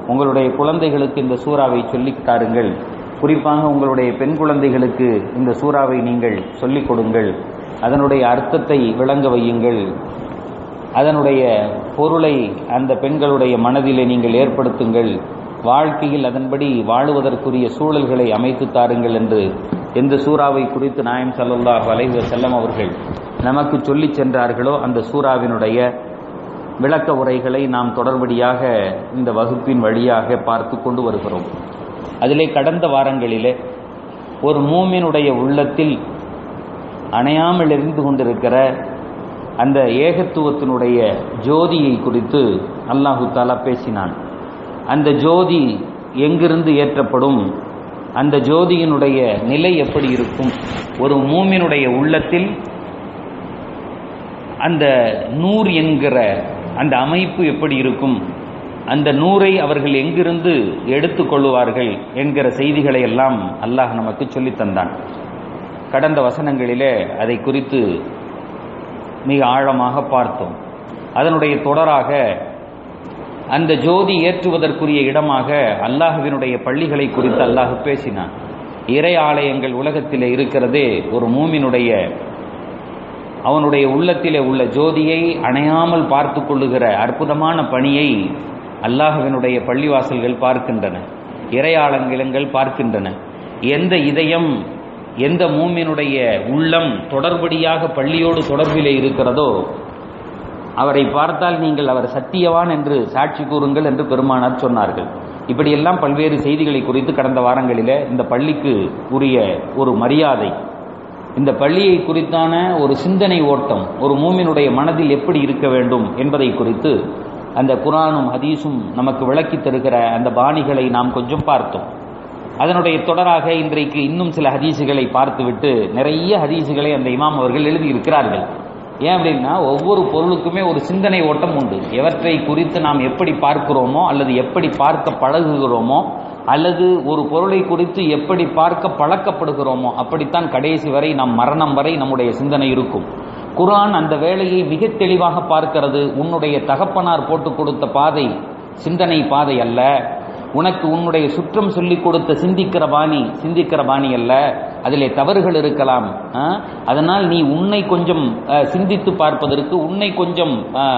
உங்களுடைய குழந்தைகளுக்கு இந்த சூறாவை சொல்லித் தாருங்கள் குறிப்பாக உங்களுடைய பெண் குழந்தைகளுக்கு இந்த சூறாவை நீங்கள் சொல்லிக் கொடுங்கள் அதனுடைய அர்த்தத்தை விளங்க வையுங்கள் அதனுடைய பொருளை அந்த பெண்களுடைய மனதிலே நீங்கள் ஏற்படுத்துங்கள் வாழ்க்கையில் அதன்படி வாழுவதற்குரிய சூழல்களை அமைத்து தாருங்கள் என்று எந்த சூறாவை குறித்து நாயம் சல்லல்லாஹு அலைஹி வஸல்லம் அவர்கள் நமக்கு சொல்லிச் சென்றார்களோ அந்த சூறாவினுடைய விளக்க உரைகளை நாம் தொடர்படியாக இந்த வகுப்பின் வழியாக பார்த்து கொண்டு வருகிறோம் அதிலே கடந்த வாரங்களிலே ஒரு மூமினுடைய உள்ளத்தில் அணையாமல் எரிந்து கொண்டிருக்கிற அந்த ஏகத்துவத்தினுடைய ஜோதியை குறித்து அல்லாஹு தாலா பேசினான் அந்த ஜோதி எங்கிருந்து ஏற்றப்படும் அந்த ஜோதியினுடைய நிலை எப்படி இருக்கும் ஒரு மூமினுடைய உள்ளத்தில் அந்த நூர் என்கிற அந்த அமைப்பு எப்படி இருக்கும் அந்த நூரை அவர்கள் எங்கிருந்து எடுத்துக்கொள்வார்கள் என்கிற செய்திகளை எல்லாம் அல்லாஹ் நமக்கு சொல்லித் தந்தான் கடந்த வசனங்களிலே அதை குறித்து மிக ஆழமாக பார்த்தோம் அதனுடைய தொடராக அந்த ஜோதி ஏற்றுவதற்குரிய இடமாக அல்லாஹுவினுடைய பள்ளிகளை குறித்து அல்லாஹ் பேசினான் இறை ஆலயங்கள் உலகத்திலே இருக்கிறதே ஒரு மூமினுடைய அவனுடைய உள்ளத்திலே உள்ள ஜோதியை அணையாமல் பார்த்து கொள்ளுகிற அற்புதமான பணியை அல்லாஹுவினுடைய பள்ளிவாசல்கள் பார்க்கின்றன இறையாளங்கிலங்கள் பார்க்கின்றன எந்த இதயம் எந்த மூமினுடைய உள்ளம் தொடர்படியாக பள்ளியோடு தொடர்பிலே இருக்கிறதோ அவரை பார்த்தால் நீங்கள் அவர் சத்தியவான் என்று சாட்சி கூறுங்கள் என்று பெருமானார் சொன்னார்கள் இப்படியெல்லாம் பல்வேறு செய்திகளை குறித்து கடந்த வாரங்களிலே இந்த பள்ளிக்கு உரிய ஒரு மரியாதை இந்த பள்ளியை குறித்தான ஒரு சிந்தனை ஓட்டம் ஒரு மூமினுடைய மனதில் எப்படி இருக்க வேண்டும் என்பதை குறித்து அந்த குரானும் ஹதீஸும் நமக்கு விளக்கி தருகிற அந்த பாணிகளை நாம் கொஞ்சம் பார்த்தோம் அதனுடைய தொடராக இன்றைக்கு இன்னும் சில ஹதீசுகளை பார்த்துவிட்டு நிறைய ஹதீசுகளை அந்த இமாம் அவர்கள் எழுதியிருக்கிறார்கள் ஏன் அப்படின்னா ஒவ்வொரு பொருளுக்குமே ஒரு சிந்தனை ஓட்டம் உண்டு எவற்றை குறித்து நாம் எப்படி பார்க்கிறோமோ அல்லது எப்படி பார்க்க பழகுகிறோமோ அல்லது ஒரு பொருளை குறித்து எப்படி பார்க்க பழக்கப்படுகிறோமோ அப்படித்தான் கடைசி வரை நம் மரணம் வரை நம்முடைய சிந்தனை இருக்கும் குரான் அந்த வேலையை மிக தெளிவாக பார்க்கிறது உன்னுடைய தகப்பனார் போட்டு கொடுத்த பாதை சிந்தனை பாதை அல்ல உனக்கு உன்னுடைய சுற்றம் சொல்லிக் கொடுத்த சிந்திக்கிற பாணி சிந்திக்கிற பாணி அல்ல அதிலே தவறுகள் இருக்கலாம் அதனால் நீ உன்னை கொஞ்சம் சிந்தித்து பார்ப்பதற்கு உன்னை கொஞ்சம்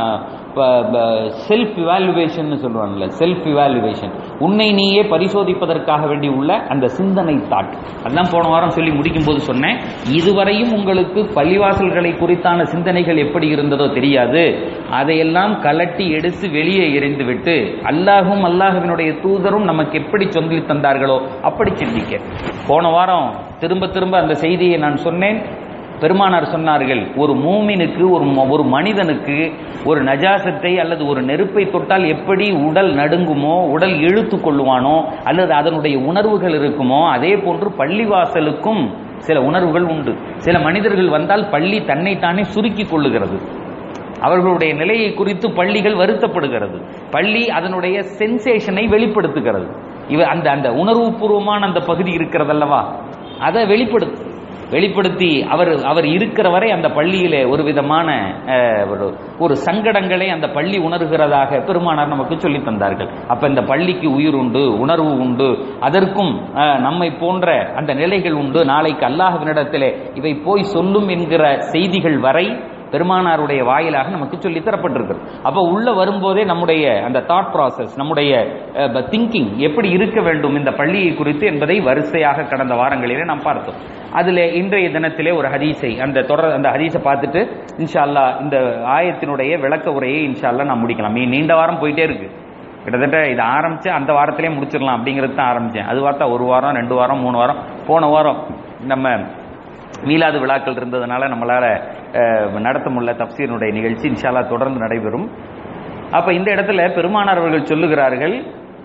செல்ஃப் இவாலுவேஷன் சொல்லுவாங்கல்ல செல்ஃப் இவாலுவேஷன் உன்னை நீயே பரிசோதிப்பதற்காக வேண்டி உள்ள அந்த சிந்தனை தாட் அதான் போன வாரம் சொல்லி முடிக்கும் போது சொன்னேன் இதுவரையும் உங்களுக்கு பள்ளிவாசல்களை குறித்தான சிந்தனைகள் எப்படி இருந்ததோ தெரியாது அதையெல்லாம் கலட்டி எடுத்து வெளியே எறிந்து விட்டு அல்லாஹும் அல்லாஹுவினுடைய தூதரும் நமக்கு எப்படி சொல்லி தந்தார்களோ அப்படி சிந்திக்க போன வாரம் திரும்ப திரும்ப அந்த செய்தியை நான் சொன்னேன் பெருமானார் சொன்னார்கள் ஒரு மூமினுக்கு ஒரு ஒரு மனிதனுக்கு ஒரு நஜாசத்தை அல்லது ஒரு நெருப்பை தொட்டால் எப்படி உடல் நடுங்குமோ உடல் இழுத்து கொள்ளுவானோ அல்லது அதனுடைய உணர்வுகள் இருக்குமோ அதே போன்று பள்ளிவாசலுக்கும் சில உணர்வுகள் உண்டு சில மனிதர்கள் வந்தால் பள்ளி தன்னைத்தானே சுருக்கி கொள்ளுகிறது அவர்களுடைய நிலையை குறித்து பள்ளிகள் வருத்தப்படுகிறது பள்ளி அதனுடைய சென்சேஷனை வெளிப்படுத்துகிறது இவ அந்த அந்த உணர்வுபூர்வமான அந்த பகுதி இருக்கிறதல்லவா அதை வெளிப்படுத்து வெளிப்படுத்தி அவர் அவர் இருக்கிற வரை அந்த பள்ளியிலே ஒரு விதமான ஒரு சங்கடங்களை அந்த பள்ளி உணர்கிறதாக பெருமானார் நமக்கு சொல்லி தந்தார்கள் அப்ப இந்த பள்ளிக்கு உயிர் உண்டு உணர்வு உண்டு அதற்கும் நம்மை போன்ற அந்த நிலைகள் உண்டு நாளைக்கு அல்லாஹ்வினிடத்திலே இவை போய் சொல்லும் என்கிற செய்திகள் வரை பெருமானாருடைய வாயிலாக நமக்கு சொல்லி தரப்பட்டிருக்கு அப்போ உள்ள வரும்போதே நம்முடைய அந்த தாட் ப்ராசஸ் நம்முடைய திங்கிங் எப்படி இருக்க வேண்டும் இந்த பள்ளியை குறித்து என்பதை வரிசையாக கடந்த வாரங்களிலே நாம் பார்த்தோம் அதில் இன்றைய தினத்திலே ஒரு ஹதீஸை அந்த தொடர் அந்த ஹதீஸை பார்த்துட்டு இன்ஷா அல்லா இந்த ஆயத்தினுடைய விளக்க உரையை இன்ஷா அல்லா நான் முடிக்கலாம் நீ நீண்ட வாரம் போயிட்டே இருக்கு கிட்டத்தட்ட இதை ஆரம்பிச்சு அந்த வாரத்திலே முடிச்சிடலாம் அப்படிங்கிறது தான் ஆரம்பிச்சேன் அது பார்த்தா ஒரு வாரம் ரெண்டு வாரம் மூணு வாரம் போன வாரம் நம்ம மீலாது விழாக்கள் இருந்ததுனால நம்மளால நடத்த முடியல தப்சீனுடைய நிகழ்ச்சி இன்ஷால்லா தொடர்ந்து நடைபெறும் அப்ப இந்த இடத்துல பெருமானார் அவர்கள் சொல்லுகிறார்கள்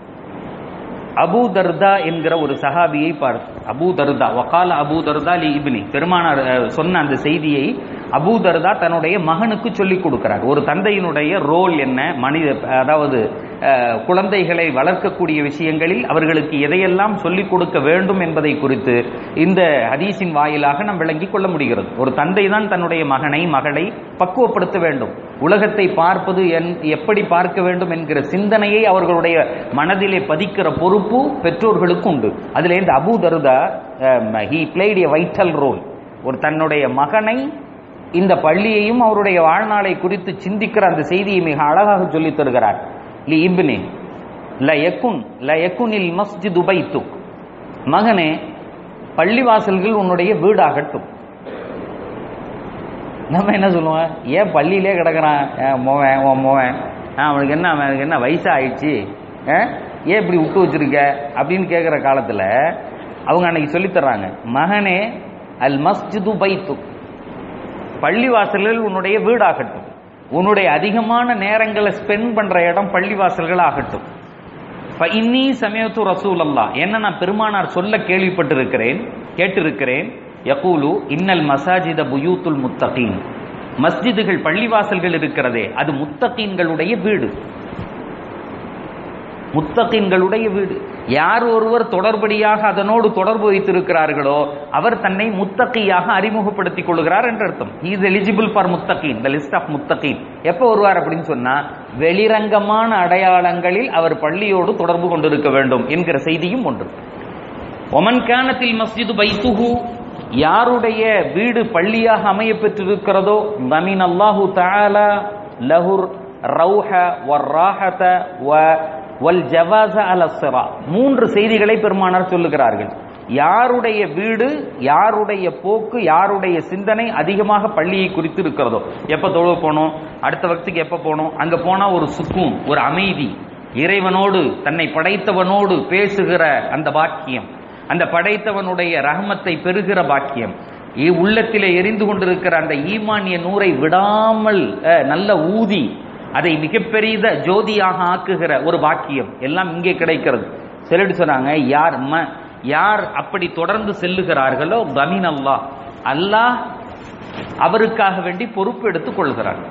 அபு தர்தா என்கிற ஒரு சஹாபியை பார்த்து அபு தர்தா வக்கால அபு தர்தா லி இப்னி பெருமானார் சொன்ன அந்த செய்தியை அபு தர்தா தன்னுடைய மகனுக்கு சொல்லிக் கொடுக்கிறார் ஒரு தந்தையினுடைய ரோல் என்ன மனித அதாவது அஹ், குழந்தைகளை வளர்க்கக்கூடிய விஷயங்களில் அவர்களுக்கு எதையெல்லாம் சொல்லிக் கொடுக்க வேண்டும் என்பதை குறித்து இந்த ஹதீஸின் வாயிலாக நாம் விளங்கிக் கொள்ள முடிகிறது ஒரு தந்தை தான் தன்னுடைய மகனை மகளை பக்குவப்படுத்த வேண்டும் உலகத்தை பார்ப்பது என் எப்படி பார்க்க வேண்டும் என்கிற சிந்தனையை அவர்களுடைய மனதிலே பதிக்கிற பொறுப்பு பெற்றோர்களுக்கு உண்டு அதுல இந்த Abu Darda he played a vital role ஒரு தன்னுடைய மகனை இந்த பள்ளியையும் அவருடைய வாழ்நாளை குறித்து சிந்திக்கிற அந்த செய்தியை மிக அழகாக சொல்லித் தருகிறார் லி இப்னி ல யக்குன் ல யக்குனில் மஸ்ஜிது பைத்துக் மகனே பள்ளிவாசல்கள் உன்னுடைய வீடாகட்டும் நம்ம என்ன சொல்லுவோம் ஏன் பள்ளியிலே கிடக்குறான் ஏன் மோவன் உன் மோவன் ஆ, அவனுக்கு என்ன அவனுக்கு என்ன வயசா ஆயிடுச்சு ஆ? ஏன் இப்படி விட்டு வச்சிருக்க அப்படின்னு கேட்குற காலத்தில் அவங்க அன்னைக்கு சொல்லித் தர்றாங்க மகனே அல் மஸ்ஜிது பைத்து பள்ளிவாசல்கள் உன்னுடைய வீடாகட்டும் உன்னுடைய அதிகமான நேரங்களை ஸ்பெண்ட் பண்ற இடம் பள்ளிவாசல்கள் ஆகட்டும் இன்னி சமயத்து ரசூல் அல்லா என்ன நான் பெருமானார் சொல்ல கேள்விப்பட்டிருக்கிறேன் கேட்டிருக்கிறேன் யகூலு இன்னல் மசாஜித புயூத்துல் முத்தகீன் மஸ்ஜிதுகள் பள்ளிவாசல்கள் இருக்கிறதே அது முத்தகீன்களுடைய வீடு முத்தகீன்களுடைய வீடு யார் ஒருவர் தொடர்படியாக அதனோடு தொடர்பு வைத்திருக்கிறார்களோ அவர் தன்னை முத்தகியாக அறிமுகப்படுத்திக் கொள்கிறார் என்று அர்த்தம் இஸ் எலிஜிபிள் ஃபார் முத்தகீன் த லிஸ்ட் ஆஃப் முத்தகீன் எப்போ வருவார் அப்படின்னு சொன்னா வெளிரங்கமான அடையாளங்களில் அவர் பள்ளியோடு தொடர்பு கொண்டிருக்க வேண்டும் என்கிற செய்தியும் ஒன்று ஒமன் கானத்தில் மஸ்ஜிது பைத்துஹு யாருடைய வீடு பள்ளியாக அமைய பெற்றிருக்கிறதோ நமின் அல்லாஹு தஆலா லஹுர் ரௌஹ வர்ராஹத வ வல் ஜவாஸ அல ஸிரா மூன்று செய்திகளை பெருமானார் சொல்லுகிறார்கள் யாருடைய வீடு யாருடைய போக்கு யாருடைய சிந்தனை அதிகமாக பள்ளியை குறித்து இருக்கிறதோ எப்ப தொழுவ போகணும் அடுத்த வக்துக்கு எப்ப போகணும் அங்க போனா ஒரு சுக்கும் ஒரு அமைதி இறைவனோடு தன்னை படைத்தவனோடு பேசுகிற அந்த பாக்கியம் அந்த படைத்தவனுடைய ரஹமத்தை பெறுகிற பாக்கியம் இ- உள்ளத்திலே எரிந்து கொண்டிருக்கிற அந்த ஈமானிய நூரை விடாமல் அஹ், நல்ல ஊதி அதை மிகப்பெரிய ஜோதியாக ஆக்குகிற ஒரு பாக்கியம் எல்லாம் இங்கே கிடைக்கிறது சொல்லிட்டு சொன்னாங்க யார் ம யார் அப்படி தொடர்ந்து செல்லுகிறார்களோ கமீன் அல்லாஹ் அல்லாஹ் அவருக்காக வேண்டி பொறுப்பு எடுத்துக் கொள்கிறார்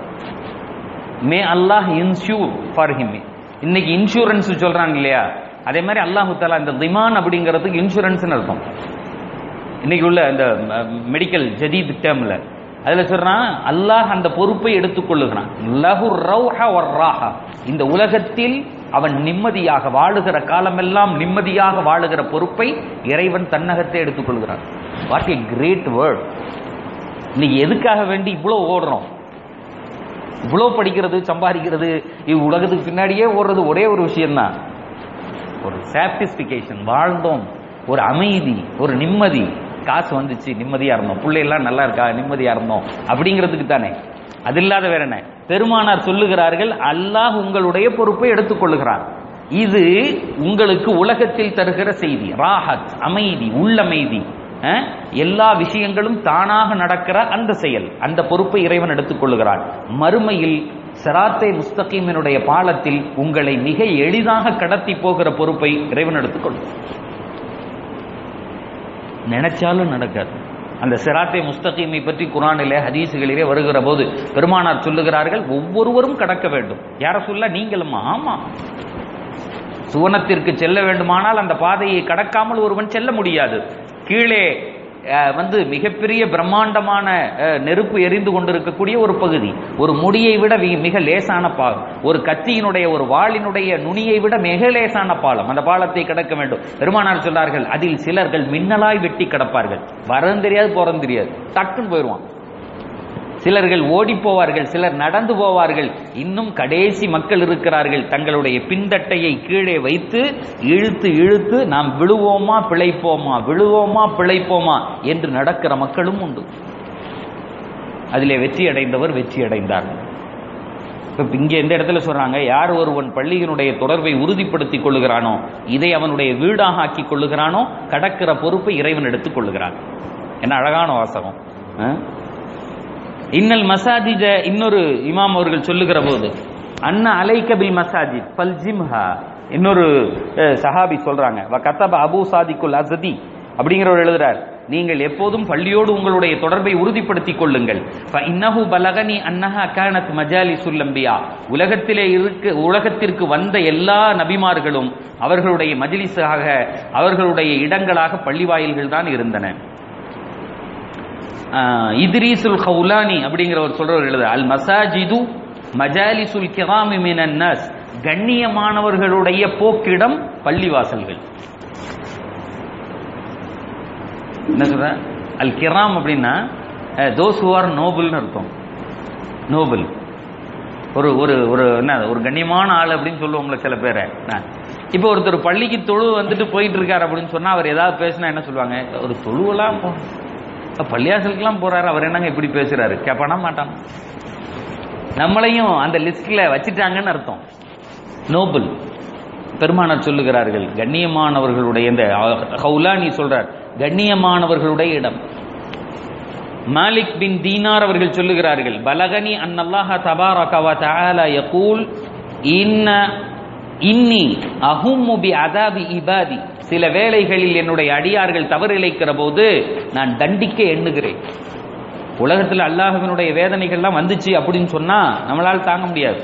may Allah insure for him இன்னைக்கு இன்சூரன்ஸ் சொல்றாங்க இல்லையா அதே மாதிரி அல்லாஹு தாலா இந்த திமான் அப்படிங்கிறதுக்கு இன்சூரன்ஸ் அர்த்தம் இன்னைக்கு உள்ள இந்த மெடிக்கல் ஜதீத் டேர்ம்ல அதுல சொல்றான் அல்லாஹ் அந்த பொறுப்பை எடுத்துக்கொள்ளுகிறான் லஹு ரௌஹ வர்ராஹா இந்த உலகத்தில் அவன் நிம்மதியாக வாழுகிற காலமெல்லாம் நிம்மதியாக வாழுகிற பொறுப்பை இறைவன் தன்னகத்தை எடுத்துக்கொள்கிறான் வாட் ஏ கிரேட் வேர்ட் இன்னைக்கு எதுக்காக வேண்டி இவ்வளவு ஓடுறோம் இவ்வளோ படிக்கிறது சம்பாதிக்கிறது இது உலகத்துக்கு பின்னாடியே ஓடுறது ஒரே ஒரு விஷயம்தான் ஒரு சாட்டிஸ்பிகேஷன் வாழ்ந்தோம் ஒரு அமைதி ஒரு நிம்மதி காசு வந்துச்சு நிம்மதியா இருந்தோம் பிள்ளையெல்லாம் நல்லா இருக்கா நிம்மதியா இருந்தோம் அப்படிங்கிறதுக்கு தானே அது இல்லாத வேற என்ன பெருமானார் சொல்லுகிறார்கள் அல்லாஹ் உங்களுடைய பொறுப்பை எடுத்துக்கொள்ளுகிறார் இது உங்களுக்கு உலகத்தில் தருகிற செய்தி ராஹத் அமைதி உள்ளமைதி அஹ், எல்லா விஷயங்களும் தானாக நடக்கிற அந்த செயல் அந்த பொறுப்பை இறைவன் எடுத்துக்கொள்ளுகிறான் மறுமையில் சராத்தே முஸ்தகீமினுடைய பாலத்தில் உங்களை மிக எளிதாக கடத்தி போகிற பொறுப்பை இறைவன் எடுத்துக்கொள்ளும் நினைச்சாலும் நடக்காது அந்த சிராத்தை முஸ்தகீமை பற்றி குரானிலே ஹதீசுகளிலே வருகிற போது பெருமானார் சொல்லுகிறார்கள் ஒவ்வொருவரும் கடக்க வேண்டும் யார சொல்ல நீங்களுமா ஆமா சுவனத்திற்கு செல்ல வேண்டுமானால் அந்த பாதையை கடக்காமல் ஒருவன் செல்ல முடியாது கீழே அஹ், வந்து மிகப்பெரிய பிரம்மாண்டமான அஹ், நெருப்பு எரிந்து கொண்டிருக்கக்கூடிய ஒரு பகுதி ஒரு முடியை விட வி- மிக லேசான பாலம் ஒரு கத்தியினுடைய ஒரு வாளினுடைய நுனியை விட மிக லேசான பாலம் அந்த பாலத்தை கடக்க வேண்டும் பெருமானார் சொன்னார்கள் அதில் சிலர்கள் மின்னலாய் வெட்டி கிடப்பார்கள் வரதும் தெரியாது போறதும் தெரியாது டக்குன்னு போயிடுவான் சிலர்கள் ஓடி போவார்கள் சிலர் நடந்து போவார்கள் இன்னும் கடைசி மக்கள் இருக்கிறார்கள் தங்களுடைய பிந்தட்டையை கீழே வைத்து இழுத்து இழுத்து நாம் விழுவோமா பிழைப்போமா விழுவோமா பிழைப்போமா என்று நடக்கிற மக்களும் உண்டு அதிலே வெற்றி அடைந்தவர் வெற்றி அடைந்தார் இப்ப இங்க எந்த இடத்துல சொல்றாங்க யார் ஒருவன் பள்ளியினுடைய தொடர்பை உறுதிப்படுத்திக் கொள்ளுகிறானோ இதை அவனுடைய வீடாக ஆக்கிக் கொள்ளுகிறானோ கடக்கிற பொறுப்பை இறைவன் எடுத்துக் கொள்ளுகிறான் என்ன அழகான வாசகம் ஆ? இன்னல் மசாஜித இன்னொரு இமாம் அவர்கள் சொல்லுகிற போது அண்ணா அலைக்க பில் மசாஜித் பல் ஜிம்ஹா இன்னொரு அஹ், சஹாபி சொல்றாங்க வ கத்தப அபு சாதிக்குல் அசதி அப்படிங்கிறவர் எழுதுறார் நீங்கள் எப்போதும் பள்ளியோடு உங்களுடைய தொடர்பை உறுதிப்படுத்திக் கொள்ளுங்கள் இன்னஹு பலகனி அன்னஹா கானத் மஜாலிசுல் அம்பியா உலகத்திலே இருக்க உலகத்திற்கு வந்த எல்லா நபிமார்களும் அவர்களுடைய மஜ்லிஸாக அவர்களுடைய இடங்களாக பள்ளிவாயில்கள் தான் இருந்தன ஆஹ் இத்ரீசுல் ஹவுலானி அப்படிங்கிறவர் சொல்றவர் எழுத அல் மசாஜிது மஜாலிசுல் கிராமி மினன் நஸ் கண்ணியமானவர்களுடைய போக்கிடம் பள்ளிவாசல்கள் என்ன சொல்ற அல் கிராம் அப்படின்னா தோஸ் ஹூ ஆர் நோபல்னு அர்த்தம் நோபல் ஒரு ஒரு ஒரு என்ன ஒரு கண்ணியமான ஆள் அப்படின்னு சொல்லுவோம்ல சில பேரை இப்போ ஒருத்தர் பள்ளிக்கு தொழு வந்துட்டு போயிட்டு இருக்காரு அப்படின்னு சொன்னா அவர் ஏதாவது பேசினா என்ன சொல்லுவாங்க ஒரு தொழுவெல்லாம் போ பள்ளியாசலுக்கெல்லாம் போறாரு அவர் என்னங்க இப்படி பேசுறாரு கேட்பானா மாட்டான் நம்மளையும் அந்த லிஸ்ட்ல வச்சிட்டாங்கன்னு அர்த்தம் நோபல் பெருமானார் சொல்லுகிறார்கள் கண்ணியமானவர்களுடைய இந்த ஹவுலானி சொல்றார் கண்ணியமானவர்களுடைய இடம் மாலிக் பின் தீனார் அவர்கள் சொல்லுகிறார்கள் பலகனி அன்னல்லாஹ தபாரக வ தஆலா யகூல் இன்ன இன்னி அஹும்மு பி அதாபி இபாதி சில வேளைகளில் என்னுடைய அடியார்கள் தவறு இழைக்கிற போது நான் தண்டிக்க எண்ணுகிறேன் உலகத்தில் அல்லாஹ்வினுடைய வேதனைகள்லாம் வந்துச்சு அப்படின்னு சொன்னா நம்மளால் தாங்க முடியாது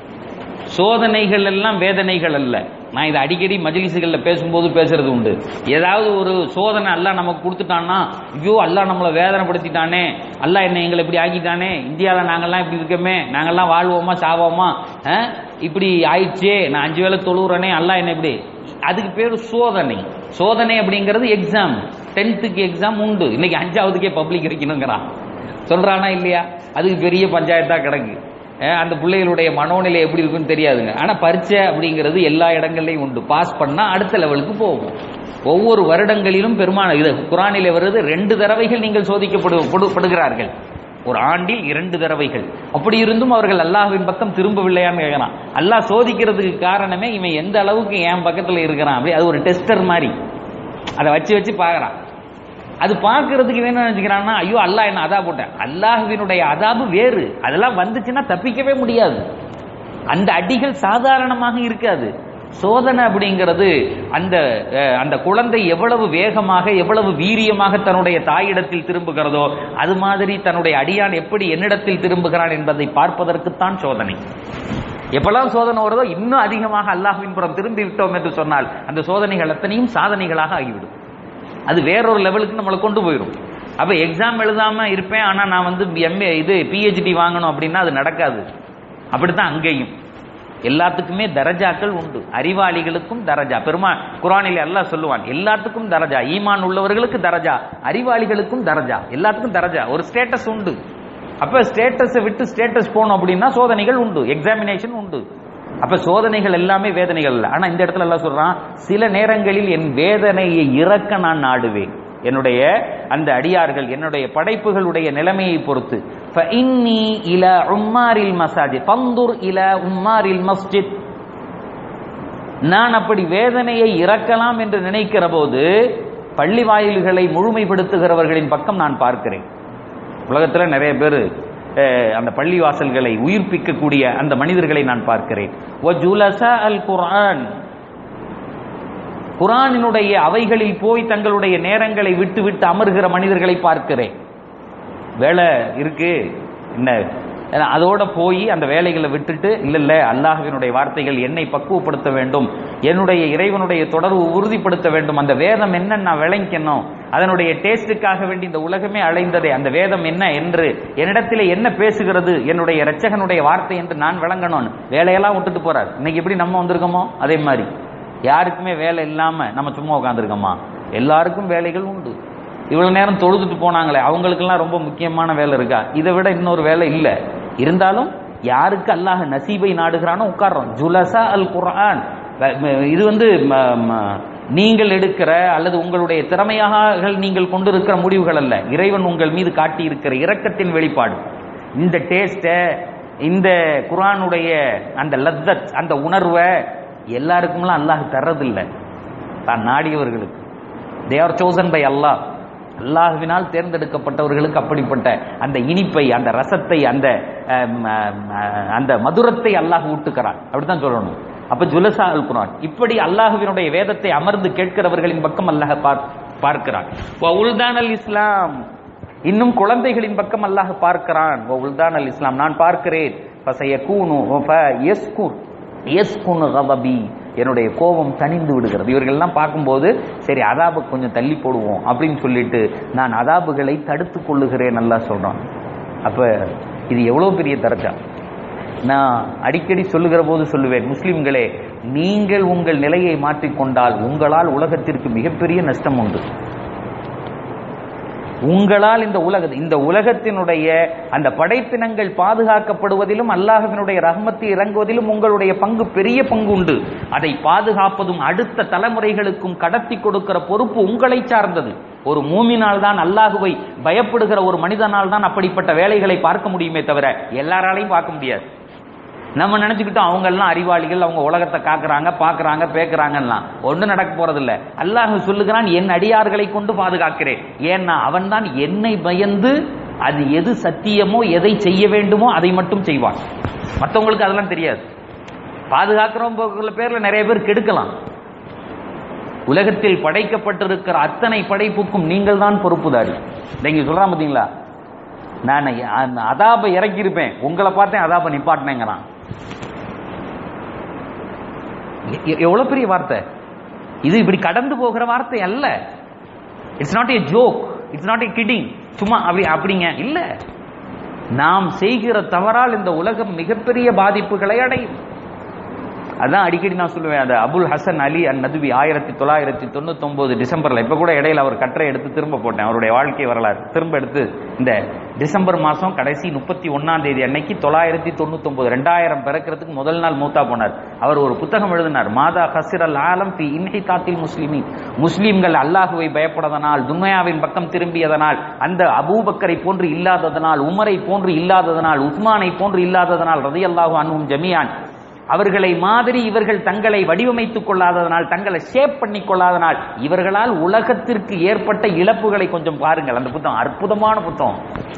சோதனைகள் எல்லாம் வேதனைகள் அல்ல நான் இதை அடிக்கடி மஜ்லிஸுகளில் பேசும்போது பேசுறது உண்டு ஏதாவது ஒரு சோதனை அல்லாஹ் நமக்கு கொடுத்துட்டான்னா ஐயோ அல்லாஹ் நம்மளை வேதனைப்படுத்திட்டானே அல்லாஹ் என்ன எங்களை இப்படி ஆக்கிட்டானே இந்தியாவில் நாங்கெல்லாம் இப்படி இருக்கோமே நாங்கெல்லாம் வாழ்வோமா சாவோமா அஹ், இப்படி ஆயிடுச்சே நான் அஞ்சு வேளை தொழுகிறேனே அல்லாஹ் என்ன இப்படி அதுக்கு பேர் சோதனை சோதனை அப்படிங்கிறது எக்ஸாம் டென்த்துக்கு எக்ஸாம் உண்டு இன்னைக்கு அஞ்சாவதுக்கே பப்ளிக் இருக்கணுங்கிறான் சொல்றானா இல்லையா அதுக்கு பெரிய பஞ்சாயத்தா கிடக்கு அஹ் அந்த பிள்ளைகளுடைய மனோநிலை எப்படி இருக்குன்னு தெரியாதுங்க ஆனா பரீட்சை அப்படிங்கிறது எல்லா இடங்கள்லையும் உண்டு பாஸ் பண்ணா அடுத்த லெவலுக்கு போகும் ஒவ்வொரு வருடங்களிலும் பெருமான இது குரானிலே வருது ரெண்டு தடவைகள் நீங்கள் சோதிக்கப்படு படு- படுகிறார்கள் ஒரு ஆண்டில் இரண்டு தடவைகள் அப்படி இருந்தும் அவர்கள் அல்லாஹ்வின் பக்கம் திரும்பவில்லையான்னு கேட்கறான் அல்லாஹ் சோதிக்கிறதுக்கு காரணமே இவன் எந்த அளவுக்கு என் பக்கத்துல இருக்கிறான் அப்படி அது ஒரு டெஸ்டர் மாதிரி அதை வச்சு வச்சு பார்க்கறான் அது பார்க்கறதுக்கு வேணும் நினைச்சுக்கிறான்னா ஐயோ அல்லாஹ் என்ன அதா போட்டேன் அல்லாஹ்வினுடைய அதாபு வேறு அதெல்லாம் வந்துச்சுன்னா தப்பிக்கவே முடியாது அந்த அடிகள் சாதாரணமாக இருக்காது சோதனை அப்படிங்கிறது அந்த அஹ், அந்த குழந்தை எவ்வளவு வேகமாக எவ்வளவு வீரியமாக தன்னுடைய தாயிடத்தில் திரும்புகிறதோ அது மாதிரி தன்னுடைய அடியான் எப்படி என்னிடத்தில் திரும்புகிறான் என்பதை பார்ப்பதற்குத்தான் சோதனை எப்பெல்லாம் சோதனை வருதோ இன்னும் அதிகமாக அல்லாஹ்வின் புறம் திரும்பி விட்டோம் என்று சொன்னால் அந்த சோதனைகள் அத்தனையும் சாதனைகளாக ஆகிவிடும் அது வேறொரு லெவலுக்கு நம்மளை கொண்டு போயிடும் அப்ப எக்ஸாம் எழுதாம இருப்பேன் ஆனா நான் வந்து எம்ஏ இது பிஹெச்டி வாங்கணும் அப்படின்னா அது நடக்காது அப்படித்தான் அங்கேயும் எல்லாத்துக்குமே தரஜாக்கள் உண்டு அறிவாளிகளுக்கும் தரஜா பெருமா குரானில் அல்லாஹ் சொல்லுவான் எல்லாத்துக்கும் தரஜா ஈமான் உள்ளவர்களுக்கு தரஜா அறிவாளிகளுக்கும் தரஜா எல்லாத்துக்கும் தரஜா ஒரு ஸ்டேட்டஸ் உண்டு அப்ப ஸ்டேட்டஸை விட்டு ஸ்டேட்டஸ் போகணும் அப்படின்னா சோதனைகள் உண்டு எக்ஸாமினேஷன் உண்டு அப்ப சோதனைகள் எல்லாமே வேதனைகள் இல்லை ஆனா இந்த இடத்துல எல்லாம் சொல்றான் சில நேரங்களில் என் வேதனையை இறக்க நான் நாடுவேன் என்னுடைய அந்த அடியார்கள் என்னுடைய படைப்புகளுடைய நிலைமையை பொறுத்து فإني إلى عمار المساجد فانظر إلى عمار المسجد நான் அப்படி வேதனையை இறக்கலாம் என்று நினைக்கிற போது பள்ளி வாயில்களை முழுமைப்படுத்துகிறவர்களின் பக்கம் நான் பார்க்கிறேன் உலகத்துல நிறைய பேர் அந்த பள்ளி வாசல்களை உயிர்ப்பிக்கக்கூடிய அந்த மனிதர்களை நான் பார்க்கிறேன் وَجُلَسَاءَ الْقُرْآنِ குரானினுடைய அவைகளில் போய் தங்களுடைய நேரங்களை விட்டு விட்டு அமர்கிற மனிதர்களை பார்க்கிறேன் வேலை இருக்கு என்ன ஏன்னா அதோட போய் அந்த வேலைகளை விட்டுட்டு இல்ல இல்ல அல்லாஹ்வினுடைய வார்த்தைகள் என்னை பக்குவப்படுத்த வேண்டும் என்னுடைய இறைவனுடைய தொடர்பு உறுதிப்படுத்த வேண்டும் அந்த வேதம் என்ன நான் விளங்கிக்கணும் அதனுடைய டேஸ்டுக்காக வேண்டி இந்த உலகமே அலைந்ததே அந்த வேதம் என்ன என்று என்னிடத்தில் என்ன பேசுகிறது என்னுடைய இரட்சகனுடைய வார்த்தை என்று நான் விளங்கணும் வேலையெல்லாம் விட்டுட்டு போறார் இன்னைக்கு எப்படி நம்ம வந்திருக்கோமோ அதே மாதிரி யாருக்குமே வேலை இல்லாம நம்ம சும்மா உட்காந்துருக்கோமா எல்லாருக்கும் வேலைகள் உண்டு இவ்வளவு நேரம் தொழுதுட்டு போனாங்களே அவங்களுக்கெல்லாம் ரொம்ப முக்கியமான வேலை இருக்கா இதை விட இன்னொரு வேலை இல்ல இருந்தாலும் யாருக்கு அல்லாஹ் நசீபை நாடுகிறானோ உட்கார்றோம் ஜுலசா அல் குர்ஆன் இது வந்து ம, ம, நீங்கள் எடுக்கிற அல்லது உங்களுடைய திறமையாக நீங்கள் கொண்டிருக்கிற முடிவுகள் அல்ல இறைவன் உங்கள் மீது காட்டி இருக்கிற இரக்கத்தின் வெளிப்பாடு இந்த டேஸ்ட இந்த குர்ஆனுடைய அந்த லத்தத் அந்த உணர்வை எல்லாருக்கும்லாம் அல்லாஹ் தர்றதில்லை தான் நாடியவர்களுக்கு they are chosen by Allah அல்லாஹ்வினால் தேர்ந்தெடுக்கப்பட்டவர்களுக்கு அப்படிப்பட்ட அந்த இனிப்பை அந்த ரசத்தை அந்த அம், அம், அந்த மதுரத்தை அல்லாஹ் ஊட்டுக்கிறான் அப்படித்தான் சொல்லணும் அப்ப ஜுலசா அல் குரான் இப்படி அல்லாஹ்வினுடைய வேதத்தை அமர்ந்து கேட்கிறவர்களின் பக்கம் அல்லாஹ் பார் பார்க்கிறான் வ உல்தான் அல் இஸ்லாம் இன்னும் குழந்தைகளின் பக்கம் அல்லாஹ் பார்க்கிறான் வ உல்தான் அல் இஸ்லாம் நான் பார்க்கிறேன் ஃபசயகூனு ஃபயஸ்குர் யஸ்குனு கதபி என்னுடைய கோபம் தணிந்து விடுகிறது இவர்கள்லாம் பார்க்கும்போது சரி அதாபு கொஞ்சம் தள்ளி போடுவோம் அப்படின்னு சொல்லிட்டு நான் அதாபுகளை தடுத்து கொள்ளுகிறேன் நல்லா சொல்றான் அப்ப இது எவ்வளவு பெரிய தரஜா நான் அடிக்கடி சொல்லுகிற போது சொல்லுவேன் முஸ்லிம்களே நீங்கள் உங்கள் நிலையை மாற்றிக்கொண்டால் உங்களால் உலகத்திற்கு மிகப்பெரிய நஷ்டம் உண்டு உங்களால் இந்த உலக இந்த உலகத்தினுடைய அந்த படைப்பினங்கள் பாதுகாக்கப்படுவதிலும் அல்லாஹ்வினுடைய ரஹ்மத்தை இறங்குவதிலும் உங்களுடைய பங்கு பெரிய பங்கு உண்டு அதை பாதுகாப்பதும் அடுத்த தலைமுறைகளுக்கும் கடத்தி கொடுக்கிற பொறுப்பு உங்களை சார்ந்தது ஒரு மூமினால் தான் அல்லாஹுவை பயப்படுகிற ஒரு மனிதனால் தான் அப்படிப்பட்ட வேலைகளை பார்க்க முடியுமே தவிர எல்லாராலையும் பார்க்க முடியாது நம்ம நினைச்சுக்கிட்டோம் அவங்க எல்லாம் அறிவாளிகள் அவங்க உலகத்தை காக்குறாங்க பாக்குறாங்க பேக்குறாங்கலாம் ஒன்றும் நடக்க போறதில்ல அல்லாஹ் சொல்லுகிறான் என் அடியார்களை கொண்டு பாதுகாக்கிறேன் ஏன்னா அவன் தான் என்னை பயந்து அது எது சத்தியமோ எதை செய்ய வேண்டுமோ அதை மட்டும் செய்வான் மற்றவங்களுக்கு அதெல்லாம் தெரியாது பாதுகாக்கிறவங்க பேர்ல நிறைய பேர் கெடுக்கலாம் உலகத்தில் படைக்கப்பட்டிருக்கிற அத்தனை படைப்புக்கும் நீங்கள் தான் பொறுப்புதாரி நீங்க சொல்றான் பாத்தீங்களா நான் அந்த அதாபை இறக்கியிருப்பேன் உங்களை பார்த்தேன் அதாபை நிப்பாட்டினேங்கிறான் எ- எவ்வளவு பெரிய வார்த்தை இது இப்படி கடந்து போகிற வார்த்தை அல்ல it's not a joke it's not a kidding சும்மா அப்படி அப்படிங்க இல்ல நாம் செய்கிற தவறால் இந்த உலகம் மிகப்பெரிய பாதிப்புகளை அடையும் அதான் அடிக்கடி நான் சொல்லுவேன் அந்த அபுல் ஹசன் அலி அன் நதுவி ஆயிரத்தி தொள்ளாயிரத்தி தொண்ணூத்தி ஒன்பது டிசம்பர்ல இப்ப கூட இடையில அவர் கட்டுரை எடுத்து திரும்ப போட்டேன் அவருடைய வாழ்க்கை வரலாறு திரும்ப எடுத்து இந்த டிசம்பர் மாசம் கடைசி முப்பத்தி ஒன்னாம் தேதி அன்னைக்கு தொள்ளாயிரத்தி தொண்ணூத்தி ஒன்பது ரெண்டாயிரம் பிறக்கிறதுக்கு முதல் நாள் மூத்தா போனார் அவர் ஒரு புத்தகம் எழுதினார் மாதா ஹசிர் அல் ஆலம் பி இன்ஹி தாத்தில் முஸ்லிமி முஸ்லிம்கள் அல்லாஹுவை பயப்படதனால் துன்யாவின் பக்கம் திரும்பியதனால் அந்த அபூபக்கரை போன்று இல்லாததனால் உமரை போன்று இல்லாததனால் உஸ்மானை போன்று இல்லாததனால் ரதியல்லாஹு அன்ஹும் ஜமியான் அவர்களை மாதிரி இவர்கள் தங்களை வடிவமைத்துக் கொள்ளாததனால் தங்களை ஷேப் பண்ணி கொள்ளாதனால் இவர்களால் உலகத்திற்கு ஏற்பட்ட இழப்புகளை கொஞ்சம் பாருங்கள் அந்த புத்தகம் அற்புதமான புத்தகம்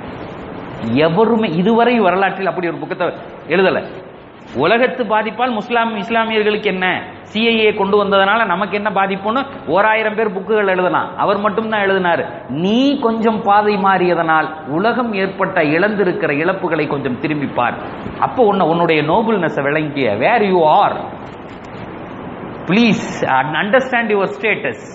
எவருமே இதுவரை வரலாற்றில் அப்படி ஒரு புத்தகத்தை எழுதல உலகத்து பாதிப்பால் முஸ்லாம் இஸ்லாமியர்களுக்கு என்ன சிஐஏ கொண்டு வந்ததனால நமக்கு என்ன பாதிப்புன்னு ஓராயிரம் பேர் புக்குகள் எழுதலாம் அவர் மட்டும் தான் எழுதினார் நீ கொஞ்சம் பாதை மாறியதனால் உலகம் ஏற்பட்ட இழந்திருக்கிற இழப்புகளை கொஞ்சம் திரும்பி பார் அப்போ உன்னை உன்னுடைய நோபல்னஸ் விளங்கிய where you are please understand your status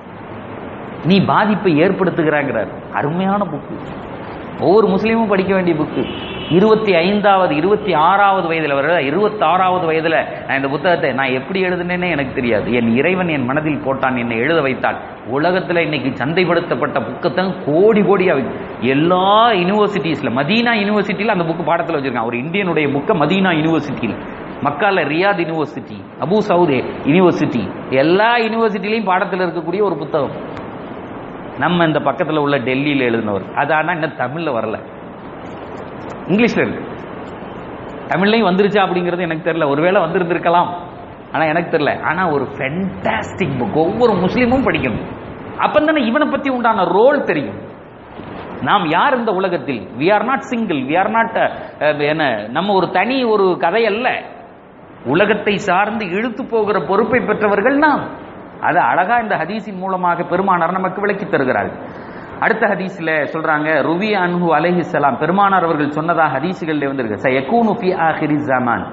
நீ பாதிப்பை ஏற்படுத்துகிறாங்கிறார் அருமையான புக்கு ஒவ்வொரு முஸ்லீமும் படிக்க வேண்டிய புக்கு இருபத்தி ஐந்தாவது இருபத்தி ஆறாவது வயதுல வர இருபத்தி ஆறாவது வயதுல நான் இந்த புத்தகத்தை நான் எப்படி எழுதுனேனே எனக்கு தெரியாது என் இறைவன் என் மனதில் போட்டான் என்னை எழுத வைத்தான் உலகத்துல இன்னைக்கு சந்தைப்படுத்தப்பட்ட புக்கத்தான் கோடி கோடியா விக்கு. எல்லா யூனிவர்சிட்டிஸ்ல மதீனா யூனிவர்சிட்டியில அந்த புக்கு பாடத்துல வச்சிருக்கான் ஒரு இந்தியனுடைய புக்க மதீனா யூனிவர்சிட்டியில் மக்கால ரியாத் யூனிவர்சிட்டி அபு சவுதே யூனிவர்சிட்டி எல்லா யூனிவர்சிட்டிலையும் பாடத்தில் இருக்கக்கூடிய ஒரு புத்தகம் நம்ம இந்த பக்கத்துல உள்ள டெல்லியில எழுதினவர் அது ஆனா இன்னும் தமிழ்ல வரல இங்கிலீஷ்ல இருக்கு தமிழ்லையும் வந்துருச்சா அப்படிங்கிறது எனக்கு தெரியல ஒருவேளை வந்திருந்திருக்கலாம் ஆனா எனக்கு தெரியல ஆனா ஒரு ஃபென்டாஸ்டிக் புக் ஒவ்வொரு முஸ்லீமும் படிக்கணும் அப்பந்தானே இவனை பத்தி உண்டான ரோல் தெரியும் நாம் யார் இந்த உலகத்தில் we are not single we are not என்ன நம்ம ஒரு தனி ஒரு கதை அல்ல உலகத்தை சார்ந்து இழுத்து போகிற பொறுப்பை பெற்றவர்கள் நாம் அது அழகா இந்த ஹதீஸின் மூலமாக பெருமானார் நமக்கு விளக்கி தருகிறார்கள் அடுத்த ஹதீஸ்ல சொல்றாங்க ருவி அன்ஹு அலைஹி சலாம் பெருமானார் அவர்கள் சொன்னதா ஹதீசுகள்ல வந்திருக்கு சயகூனு ஃபி ஆஹிரி ஜமான்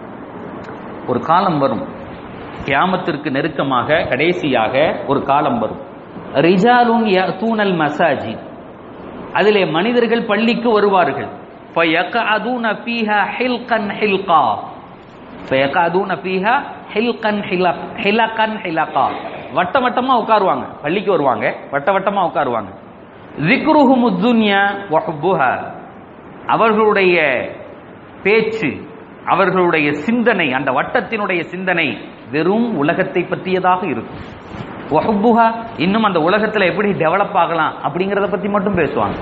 ஒரு காலம் வரும் கியாமத்திற்கு நெருக்கமாக கடைசியாக ஒரு காலம் வரும் ரிஜாலுன் யஅதூனல் மசாஜித் அதிலே மனிதர்கள் பள்ளிக்கு வருவார்கள் فَيَقْعَدُونَ فِيهَا حِلْقًا حِلْقًا فَيَقْعَدُونَ فِيهَا حِلْقًا حِلَقًا حِلَقًا حِلَقًا வட்ட வட்டமா உட்காருவாங்க பள்ளிக்கு வருவாங்க வட்ட வட்டமா உட்காருவாங்க ذِكْرُهُمُ الدُّنْيَا وَحُبُّهَا அவர்களுடைய பேச்சு அவர்களுடைய சிந்தனை அந்த வட்டத்தினுடைய சிந்தனை வெறும் உலகத்தை பற்றியதாக இருக்கும் வஹுப்புஹா இன்னும் அந்த உலகத்துல எப்படி டெவலப் ஆகலாம் அப்படிங்கறத பத்தி மட்டும் பேசுவாங்க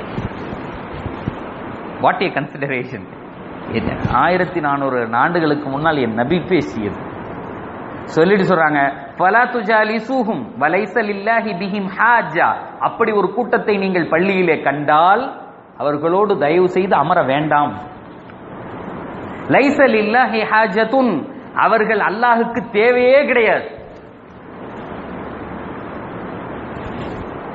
வாட் ஏ கன்சிடரேஷன் ஆயிரத்தி நானூறு ஆண்டுகளுக்கு முன்னால் என் நபி பேசியது சொல்லிட்டு சொல்றாங்க ஃபலா துஜாலி சூஹும் வலைசல் இல்லாஹி பிஹிம் ஹாஜா அப்படி ஒரு கூட்டத்தை நீங்கள் பள்ளியிலே கண்டால் அவர்களோடு தயவு செய்து அமர வேண்டாம் லைசல் இல்லாஹி ஹாஜத்துன் அவர்கள் அல்லாஹுக்கு தேவையே கிடையாது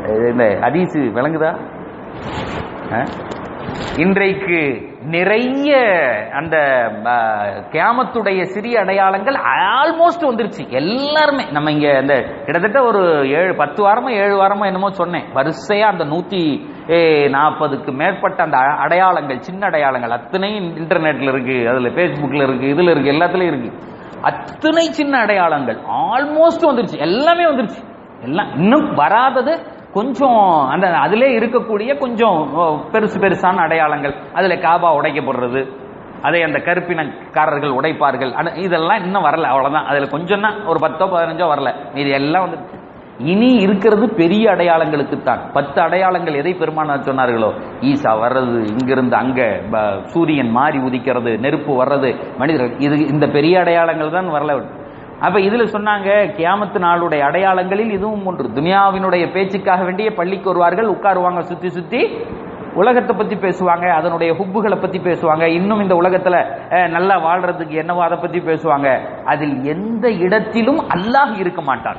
இந்த ஹதீஸ் விளங்குதா அஹ்? இன்றைக்கு நிறைய அந்த அஹ், கியாமத்துடைய சிறிய அடையாளங்கள் ஆல்மோஸ்ட் வந்துருச்சு எல்லாருமே நம்ம இங்க இந்த கிட்டத்தட்ட ஒரு ஏழு பத்து வாரமா ஏழு வாரமா என்னமோ சொன்னேன் வரிசையா அந்த நூத்தி நாற்பதுக்கு மேற்பட்ட அந்த அ- அடையாளங்கள் சின்ன அடையாளங்கள் அத்தனையும் இன்டர்நெட்ல இருக்கு அதுல பேஸ்புக்ல இருக்கு இதுல இருக்கு எல்லாத்துலயும் இருக்கு அத்தனை சின்ன அடையாளங்கள் ஆல்மோஸ்ட் வந்துருச்சு எல்லாமே வந்துருச்சு எல்லாம் இன்னும் வராதது கொஞ்சம் அந்த அதிலே இருக்கக்கூடிய கொஞ்சம் ஓ, பெருசு பெருசான அடையாளங்கள் அதுல காபா உடைக்கப்படுறது அதை அந்த கருப்பினக்காரர்கள் உடைப்பார்கள் ஆனா இதெல்லாம் இன்னும் வரல அவ்வளவுதான் அதுல கொஞ்சம் தான் ஒரு பத்தோ பதினஞ்சோ வரல இது எல்லாம் வந்து இனி இருக்கிறது பெரிய அடையாளங்களுக்கு தான் பத்து அடையாளங்கள் எதை பெருமானார் சொன்னார்களோ ஈசா வர்றது இங்கிருந்து அங்க ப- சூரியன் மாறி உதிக்கிறது நெருப்பு வர்றது மனிதர்கள் இது இந்த பெரிய அடையாளங்கள் தான் வரல அப்ப இதுல சொன்னாங்க கியாமத்து நாளுடைய அடையாளங்களில் இதுவும் ஒன்று துனியாவினுடைய பேச்சுக்காக வேண்டிய பள்ளிக்கு வருவார்கள் உட்காருவாங்க சுத்தி சுத்தி உலகத்தை பத்தி பேசுவாங்க அதனுடைய ஹுப்புகளை பத்தி பேசுவாங்க இன்னும் இந்த உலகத்துல அஹ், நல்லா வாழ்றதுக்கு என்னவோ அதை பத்தி பேசுவாங்க அதில் எந்த இடத்திலும் அல்லாஹ் இருக்க மாட்டான்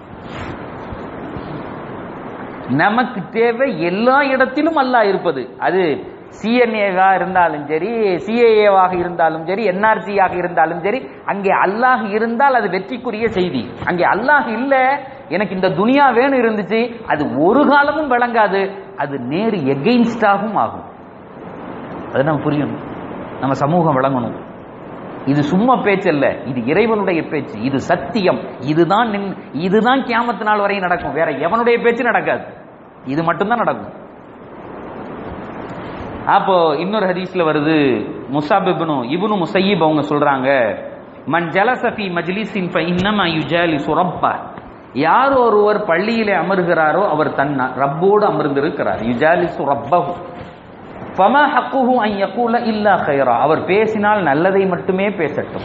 நமக்கு தேவை எல்லா இடத்திலும் அல்லாஹ் இருப்பது அது சிஎன்ஏவா இருந்தாலும் சரி சிஏஏவாக இருந்தாலும் சரி என்ஆர்சியாக இருந்தாலும் சரி அங்கே அல்லாஹ் இருந்தால் அது வெற்றிக்குரிய செய்தி அங்கே அல்லாஹ் இல்ல எனக்கு இந்த துனியா வேணும் இருந்துச்சு அது ஒரு காலமும் விளங்காது அது நேர் எகெயின்ஸ்டாகவும் ஆகும் அது நம்ம புரியணும் நம்ம சமூகம் விளங்கணும் இது சும்மா பேச்சு அல்ல இது இறைவனுடைய பேச்சு இது சத்தியம் இதுதான் நின்- இதுதான் கியாமத்து நாள் வரை நடக்கும் வேற எவனுடைய பேச்சு நடக்காது இது மட்டும்தான் நடக்கும் அப்போ இன்னொரு ஹதீஸ்ல வருது முசாப் இப்னு இப்னு முசையிப் அவங்க சொல்றாங்க மன் ஜலச ஃபி மஜ்லிஸின் ஃப இன்னமா யுஜாலிசு ரப்பா யார் ஒருவர் பள்ளியிலே அமர்கிறாரோ அவர் தன் ரப்போடு அமர்ந்திருக்கிறார் யுஜாலிசு ரப்பஹு ஃபமா ஹக்குஹு அன் யகூல இல்லா கைரா அவர் பேசினால் நல்லதை மட்டுமே பேசட்டும்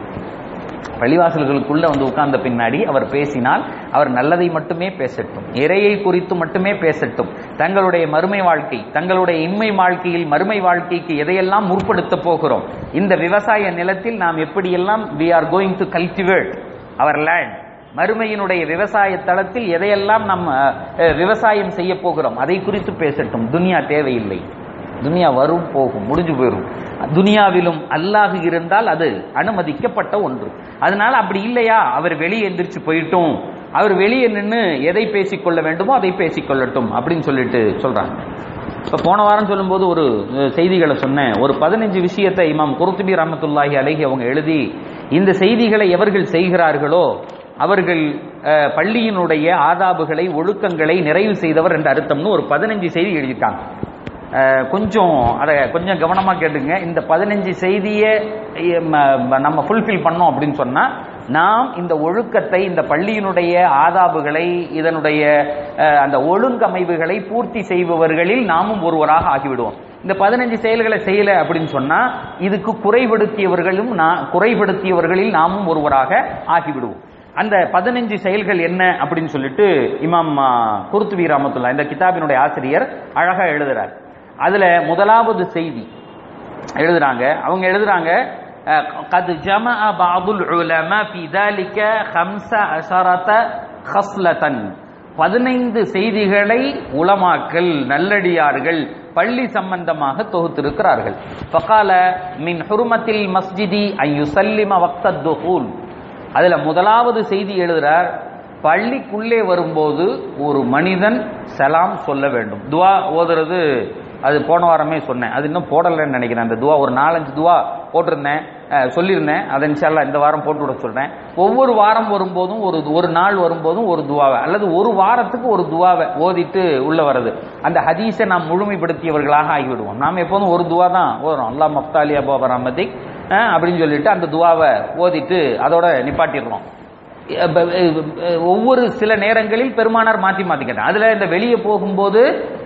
பள்ளிவாசல்களுக்குள்ள வந்து உட்கார்ந்த பின்னாடி அவர் பேசினால் அவர் நல்லதை மட்டுமே பேசட்டும் இறையை குறித்து மட்டுமே பேசட்டும் தங்களுடைய மறுமை வாழ்க்கை தங்களுடைய இன்மை வாழ்க்கையில் மறுமை வாழ்க்கைக்கு எதையெல்லாம் முற்படுத்த போகிறோம் இந்த விவசாய நிலத்தில் நாம் எப்படியெல்லாம் we are going to cultivate our land மறுமையினுடைய விவசாய தளத்தில் எதையெல்லாம் நாம் அஹ், அஹ், விவசாயம் செய்ய போகிறோம் அதை குறித்து பேசட்டும் துனியா தேவையில்லை துனியா வரும் போகும் முடிஞ்சு போயிடும் துனியாவிலும் அல்லாஹ் இருந்தால் அது அனுமதிக்கப்பட்ட ஒன்று அதனால அப்படி இல்லையா அவர் வெளியே எந்திரிச்சு போயிட்டும் அவர் வெளியே நின்று எதை பேசிக்கொள்ள வேண்டுமோ அதை பேசிக்கொள்ளட்டும் அப்படின்னு சொல்லிட்டு சொல்றாங்க இப்ப போன வாரம் சொல்லும்போது ஒரு அஹ், செய்திகளை சொன்னேன் ஒரு பதினஞ்சு விஷயத்தை இமாம் குருத்துபி ரஹமத்துல்லாஹி அலைஹி அவங்க எழுதி இந்த செய்திகளை எவர்கள் செய்கிறார்களோ அவர்கள் அஹ், பள்ளியினுடைய ஆதாபுகளை ஒழுக்கங்களை நிறைவு செய்தவர் என்ற அர்த்தம்னு ஒரு பதினஞ்சு செய்தி எழுதிட்டாங்க அஹ், கொஞ்சம் அதை கொஞ்சம் கவனமா கேட்டுங்க இந்த பதினஞ்சு செய்தியை அஹ், ம- ம- நம்ம ஃபுல்ஃபில் பண்ணோம் அப்படின்னு சொன்னா நாம் இந்த ஒழுக்கத்தை இந்த பள்ளியினுடைய ஆதாபுகளை இதனுடைய அஹ், அந்த ஒழுங்கமைவுகளை பூர்த்தி செய்பவர்களில் நாமும் ஒருவராக ஆகிவிடுவோம் இந்த பதினஞ்சு செயல்களை செய்யல அப்படின்னு சொன்னா இதுக்கு குறைபடுத்தியவர்களும் நா- குறைபடுத்தியவர்களில் நாமும் ஒருவராக ஆகிவிடுவோம் அந்த பதினஞ்சு செயல்கள் என்ன அப்படின்னு சொல்லிட்டு இமாம் ஆ, குருத்துவி ராமத்துல்லா இந்த கிதாபினுடைய ஆசிரியர் அழகா எழுதுறார் அதுல முதலாவது செய்தி எழுதுறாங்க அவங்க எழுதுறாங்க அஹ், قد جمع بعض العلماء في ذلك خمس عشرة خصلة பதினைந்து செய்திகளை உலமாக்கள் நல்லடியார்கள் பள்ளி சம்பந்தமாக தொகுத்திருக்கிறார்கள் ஃபகால மின் ஹுருமத்தில் மஸ்ஜிதி ஐ யுசல்லிம வக்த துஹூல் அதுல முதலாவது செய்தி எழுதுறார் பள்ளிக்குள்ளே வரும்போது ஒரு மனிதன் சலாம் சொல்ல வேண்டும் துவா ஓதுறது அது போன வாரமே சொன்னேன் அது இன்னும் போடலைன்னு நினைக்கிறேன் அந்த துவா ஒரு நாலஞ்சு துவா போட்டிருந்தேன் அஹ், சொல்லியிருந்தேன் அதை இன்ஷால்லா இந்த வாரம் போட்டு விட சொல்றேன் ஒவ்வொரு வாரம் வரும்போதும் ஒரு ஒரு நாள் வரும்போதும் ஒரு துவாவை அல்லது ஒரு வாரத்துக்கு ஒரு துவாவை ஓதிட்டு உள்ள வர்றது அந்த ஹதீஸை நாம் முழுமைப்படுத்தியவர்களாக ஆகிவிடுவோம் நாம் எப்போதும் ஒரு துவா தான் ஓதுறோம் அல்லா மஃப்தாலி அபா ரஹமதிக் அஹ், அப்படின்னு சொல்லிட்டு அந்த துவாவை ஓதிட்டு அதோட நிப்பாட்டிடுறோம் அப்ப, அஹ், ஒவ்வொரு சில நேரங்களில் பெருமானார் மாற்றி மாற்றி கேட்டார் அதுல இந்த வெளியே போகும்போது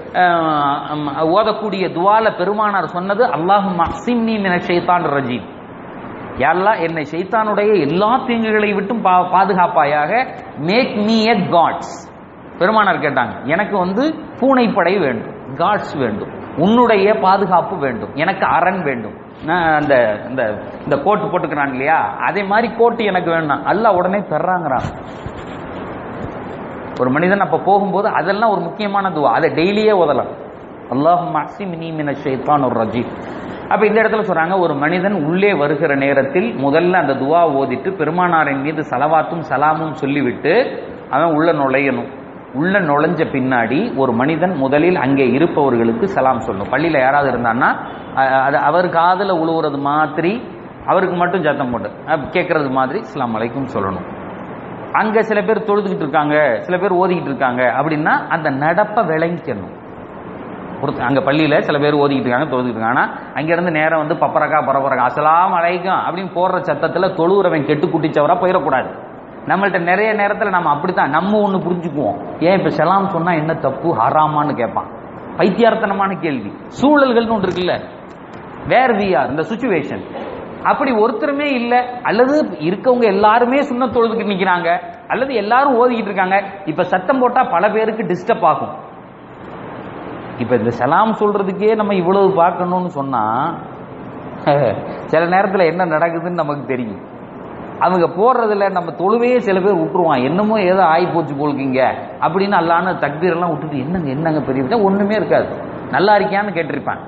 அஹ், அம், ஓதக்கூடிய துவால பெருமானார் சொன்னது அல்லாஹு மஹ்சிம்னி மின ஷைத்தான் ரஜீம் யாரெல்லாம் என்னை ஷைத்தானுடைய எல்லா தீங்குகளை விட்டும் பா பாதுகாப்பாயாக மேக் மீ எ காட்ஸ் பெருமானார் கேட்டாங்க எனக்கு வந்து பூனைப்படை வேண்டும் காட்ஸ் வேண்டும் உன்னுடைய பாதுகாப்பு வேண்டும் எனக்கு அரண் வேண்டும் நான் அந்த இந்த இந்த கோட்டு போட்டுக்கிறான் இல்லையா அதே மாதிரி கோட்டு எனக்கு வேணும் அல்லாஹ் உடனே தர்றாங்கிறான் ஒரு மனிதன் அப்ப போகும்போது அதெல்லாம் ஒரு முக்கியமான துவா அதை டெய்லியே ஓதலாம் அல்லாஹும் அக்ஸிமினி மின ஷைத்தான் ஒரு ரஜீம் அப்ப இந்த இடத்துல சொல்றாங்க ஒரு மனிதன் உள்ளே வருகிற நேரத்தில் முதல்ல அந்த துவா ஓதிட்டு பெருமானாரின் மீது சலவாத்தும் சலாமும் சொல்லிவிட்டு அவன் உள்ள நுழையணும் உள்ள நுழைஞ்ச பின்னாடி ஒரு மனிதன் முதலில் அங்கே இருப்பவர்களுக்கு சலாம் சொல்லணும் பள்ளியில யாராவது இருந்தான்னா அ- அது அவர் காதுல உழுவுறது மாதிரி அவருக்கு மட்டும் சத்தம் போட்டு அஹ் கேட்கறது மாதிரி இஸ்லாம் அலைக்கும் சொல்லணும் அங்க சில பேர் தொழுதுகிட்டு இருக்காங்க சில பேர் ஓதிக்கிட்டு இருக்காங்க அப்படின்னா அந்த நடப்பை விளங்கிக்கணும் ஒருத்த- அங்க பள்ளியில சில பேர் ஓதிக்கிட்டு இருக்காங்க தொழுதுகிட்டு இருக்காங்க ஆனா அங்க இருந்து நேரம் வந்து பப்பரக்கா பரபரக்கா அசலாம் அலைக்கும் அப்படின்னு போடுற சத்தத்துல தொழுகிறவன் கெட்டு குட்டிச்சவரா போயிடக்கூடாது நம்மள்ட்ட நிறைய நேரத்துல நம்ம அப்படித்தான் நம்ம ஒண்ணு புரிஞ்சுக்குவோம் ஏன் இப்ப சலாம் சொன்னா என்ன தப்பு ஹராமான்னு கேட்பான் பைத்தியார்த்தனமான கேள்வி சூழல்கள்னு ஒன்று இருக்குல்ல வேர் வி ஆர் இந்த சுச்சுவேஷன் அப்படி ஒருத்தருமே இல்ல அல்லது இருக்கவங்க எல்லாருமே சுண்ண தொழுதுக்கு நிக்கிறாங்க அல்லது எல்லாரும் ஓதிக்கிட்டு இருக்காங்க இப்ப சத்தம் போட்டா பல பேருக்கு டிஸ்டர்ப் ஆகும் இப்ப இந்த சலாம் சொல்றதுக்கே நம்ம இவ்வளவு பார்க்கணும்னு சொன்னா சில நேரத்துல என்ன நடக்குதுன்னு நமக்கு தெரியும் அவங்க போடுறதுல நம்ம தொழுவையே சில பேர் விட்டுருவான் என்னமோ ஏதோ ஆகி போச்சு போலுக்குங்க அப்படின்னு அல்லான்னு தக்பீர் எல்லாம் விட்டுட்டு என்னங்க என்னங்க பெரிய விஷயம்?" ஒண்ணுமே இருக்காது நல்லா இருக்கியான்னு கேட்டிருப்பான்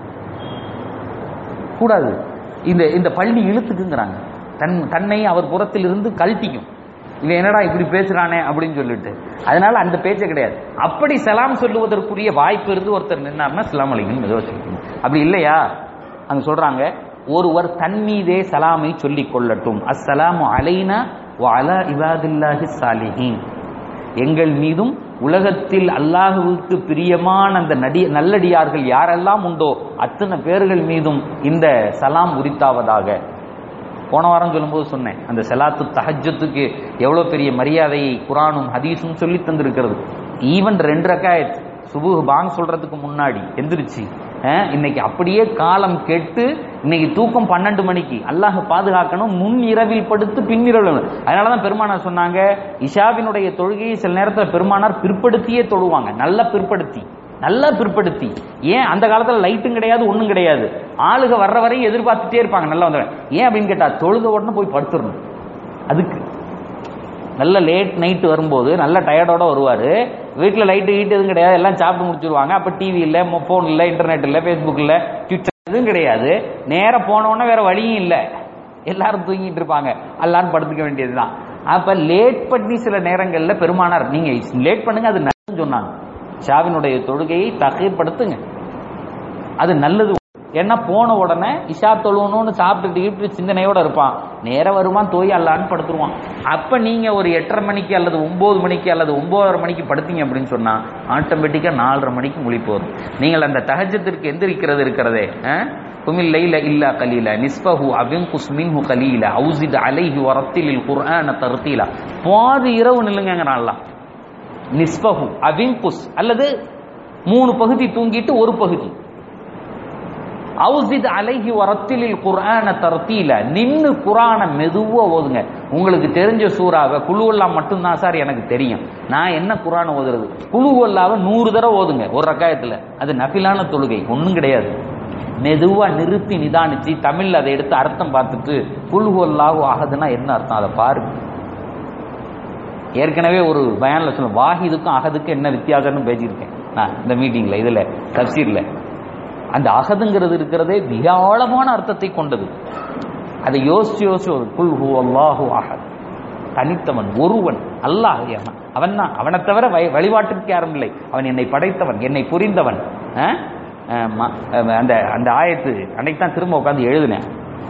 கூடாது இந்த இந்த பள்ளி இழுத்துக்குங்கிறாங்க தன் தன்னை அவர் புறத்தில் இருந்து கழட்டிக்கும் இவன் என்னடா இப்படி பேசுறானே அப்படின்னு சொல்லிட்டு அதனால அந்த பேச்சே கிடையாது அப்படி சலாம் சொல்லுவதற்குரிய வாய்ப்பு இருந்து ஒருத்தர் நின்னார்னா சலாம் அலைக்கும் மெதுவா சொல்லிக்கணும் அப்படி இல்லையா அங்க சொல்றாங்க ஒருவர் தன் மீதே சலாமை சொல்லிக் கொள்ளட்டும் அஸ்ஸலாமு அலைனா வ அலா இபாதில்லாஹி சாலிஹீன் எங்கள் மீதும் உலகத்தில் அல்லாஹுவுக்கு பிரியமான அந்த நடி நல்லடியார்கள் யாரெல்லாம் உண்டோ அத்தனை பேர்கள் மீதும் இந்த சலாம் உரித்தாவதாக போன வாரம் சொல்லும்போது சொன்னேன் அந்த செலாத்து தஹஜத்துக்கு எவ்வளவு பெரிய மரியாதையை குரானும் ஹதீஸும் சொல்லி தந்திருக்கிறது ஈவன் ரெண்டு ரக்காயத் சுபுஹ் பாங் சொல்றதுக்கு முன்னாடி எந்திரிச்சு அஹ், இன்னைக்கு அப்படியே காலம் கெட்டு இன்னைக்கு தூக்கம் பன்னெண்டு மணிக்கு அல்லாஹ் பாதுகாக்கணும் முன் இரவில் படுத்து பின்னிரவில் அதனாலதான் பெருமானார் சொன்னாங்க இஷாவினுடைய தொழுகையை சில நேரத்தில் பெருமானார் பிற்படுத்தியே தொழுவாங்க நல்லா பிற்படுத்தி நல்லா பிற்படுத்தி ஏன் அந்த காலத்துல லைட்டும் கிடையாது ஒண்ணும் கிடையாது ஆளுக வர்ற வரையும் எதிர்பார்த்துட்டே இருப்பாங்க நல்லா வந்தவன் ஏன் அப்படின்னு கேட்டா தொழுத உடனே போய் படுத்துடணும் அதுக்கு நல்ல லேட் நைட் வரும்போது நல்ல டயர்டோட வருவாரு வீட்டில் லைட்டு கீட்டு எதுவும் கிடையாது எல்லாம் சாப்பிட்டு முடிச்சிருவாங்க அப்ப டிவி இல்ல ஃபோன் இல்ல இன்டர்நெட் இல்ல ஃபேஸ்புக் இல்ல ட்விட்டர் எதுவும் கிடையாது நேரா போன உடனே வேற வழியும் இல்ல எல்லாரும் தூங்கிட்டு இருப்பாங்க அல்லான்னு படுத்துக்க வேண்டியதுதான் அப்ப லேட் பண்ணி சில நேரங்கள்ல பெருமானார் நீங்க லேட் பண்ணுங்க அது நல்லதுன்னு சொன்னாங்க ஷாவினுடைய தொழுகையை தகைப்படுத்துங்க அது நல்லது ஏன்னா போன உடனே இஷா தொழுவணும்னு சாப்பிட்டுட்டு கீப்பிட்டு சிந்தனையோட இருப்பான் நேரம் வருவான் தோய் அல்லான்னு படுத்துருவான் அப்ப நீங்க ஒரு எட்டரை மணிக்கு அல்லது ஒன்பது மணிக்கு அல்லது ஒன்பதரை மணிக்கு படுத்தீங்க அப்படின்னு சொன்னா ஆட்டோமேட்டிக்கா நாலரை மணிக்கு முழிப்பு வரும் நீங்கள் அந்த தகஜத்திற்கு எந்திரிக்கிறது இருக்கிறதே குமில் லைல இல்லா கலீல நிஸ்பஹு அவிங்குஸ் மின்ஹு கலீல அவுசித் அலைஹி வரத்திலில் குர்ஆன தர்த்தீலா பாதி இரவு நில்லுங்கிறான்லாம் நிஸ்பஹு அவிங்குஸ் அல்லது மூணு பகுதி தூங்கிட்டு ஒரு பகுதி அவுசித் அலைஹி வரத்திலில் குர்ஆன தர்த்தீல நின்னு குரான மெதுவா ஓதுங்க உங்களுக்கு தெரிஞ்ச சூறாவை குழுவெல்லாம் மட்டும்தான் சார் எனக்கு தெரியும் நான் என்ன குரான் ஓதுறது குழுவெல்லாவை நூறு தடவை ஓதுங்க ஒரு ரக்காயத்துல அது நபிலான தொழுகை ஒண்ணும் கிடையாது மெதுவா நிறுத்தி நிதானிச்சு தமிழ்ல அதை எடுத்து அர்த்தம் பார்த்துட்டு குழுவெல்லாவோ ஆகுதுன்னா என்ன அர்த்தம் அதை பாருங்க ஏற்கனவே ஒரு பயான்ல சொல்ல வாஹிதுக்கும் அகதுக்கும் என்ன வித்தியாசம்னு பேசியிருக்கேன் நான் இந்த மீட்டிங்ல இதுல தப்சீர்ல அந்த அகதுங்கிறது இருக்கிறதே மிக ஆழமான அர்த்தத்தை கொண்டது அதை யோசிச்சு யோசிச்சு ஒரு குல் ஹு அல்லாஹு அஹத் தனித்தவன் ஒருவன் அல்லாஹ் அவன் அவன் தான் அவனை தவிர வழி- வழிபாட்டிற்கு யாரும் இல்லை அவன் என்னை படைத்தவன் என்னை புரிந்தவன் அஹ்? அஹ் ம- அஹ் அந்த அந்த ஆயத்து அன்னைக்கு தான் திரும்ப உட்காந்து எழுதினேன்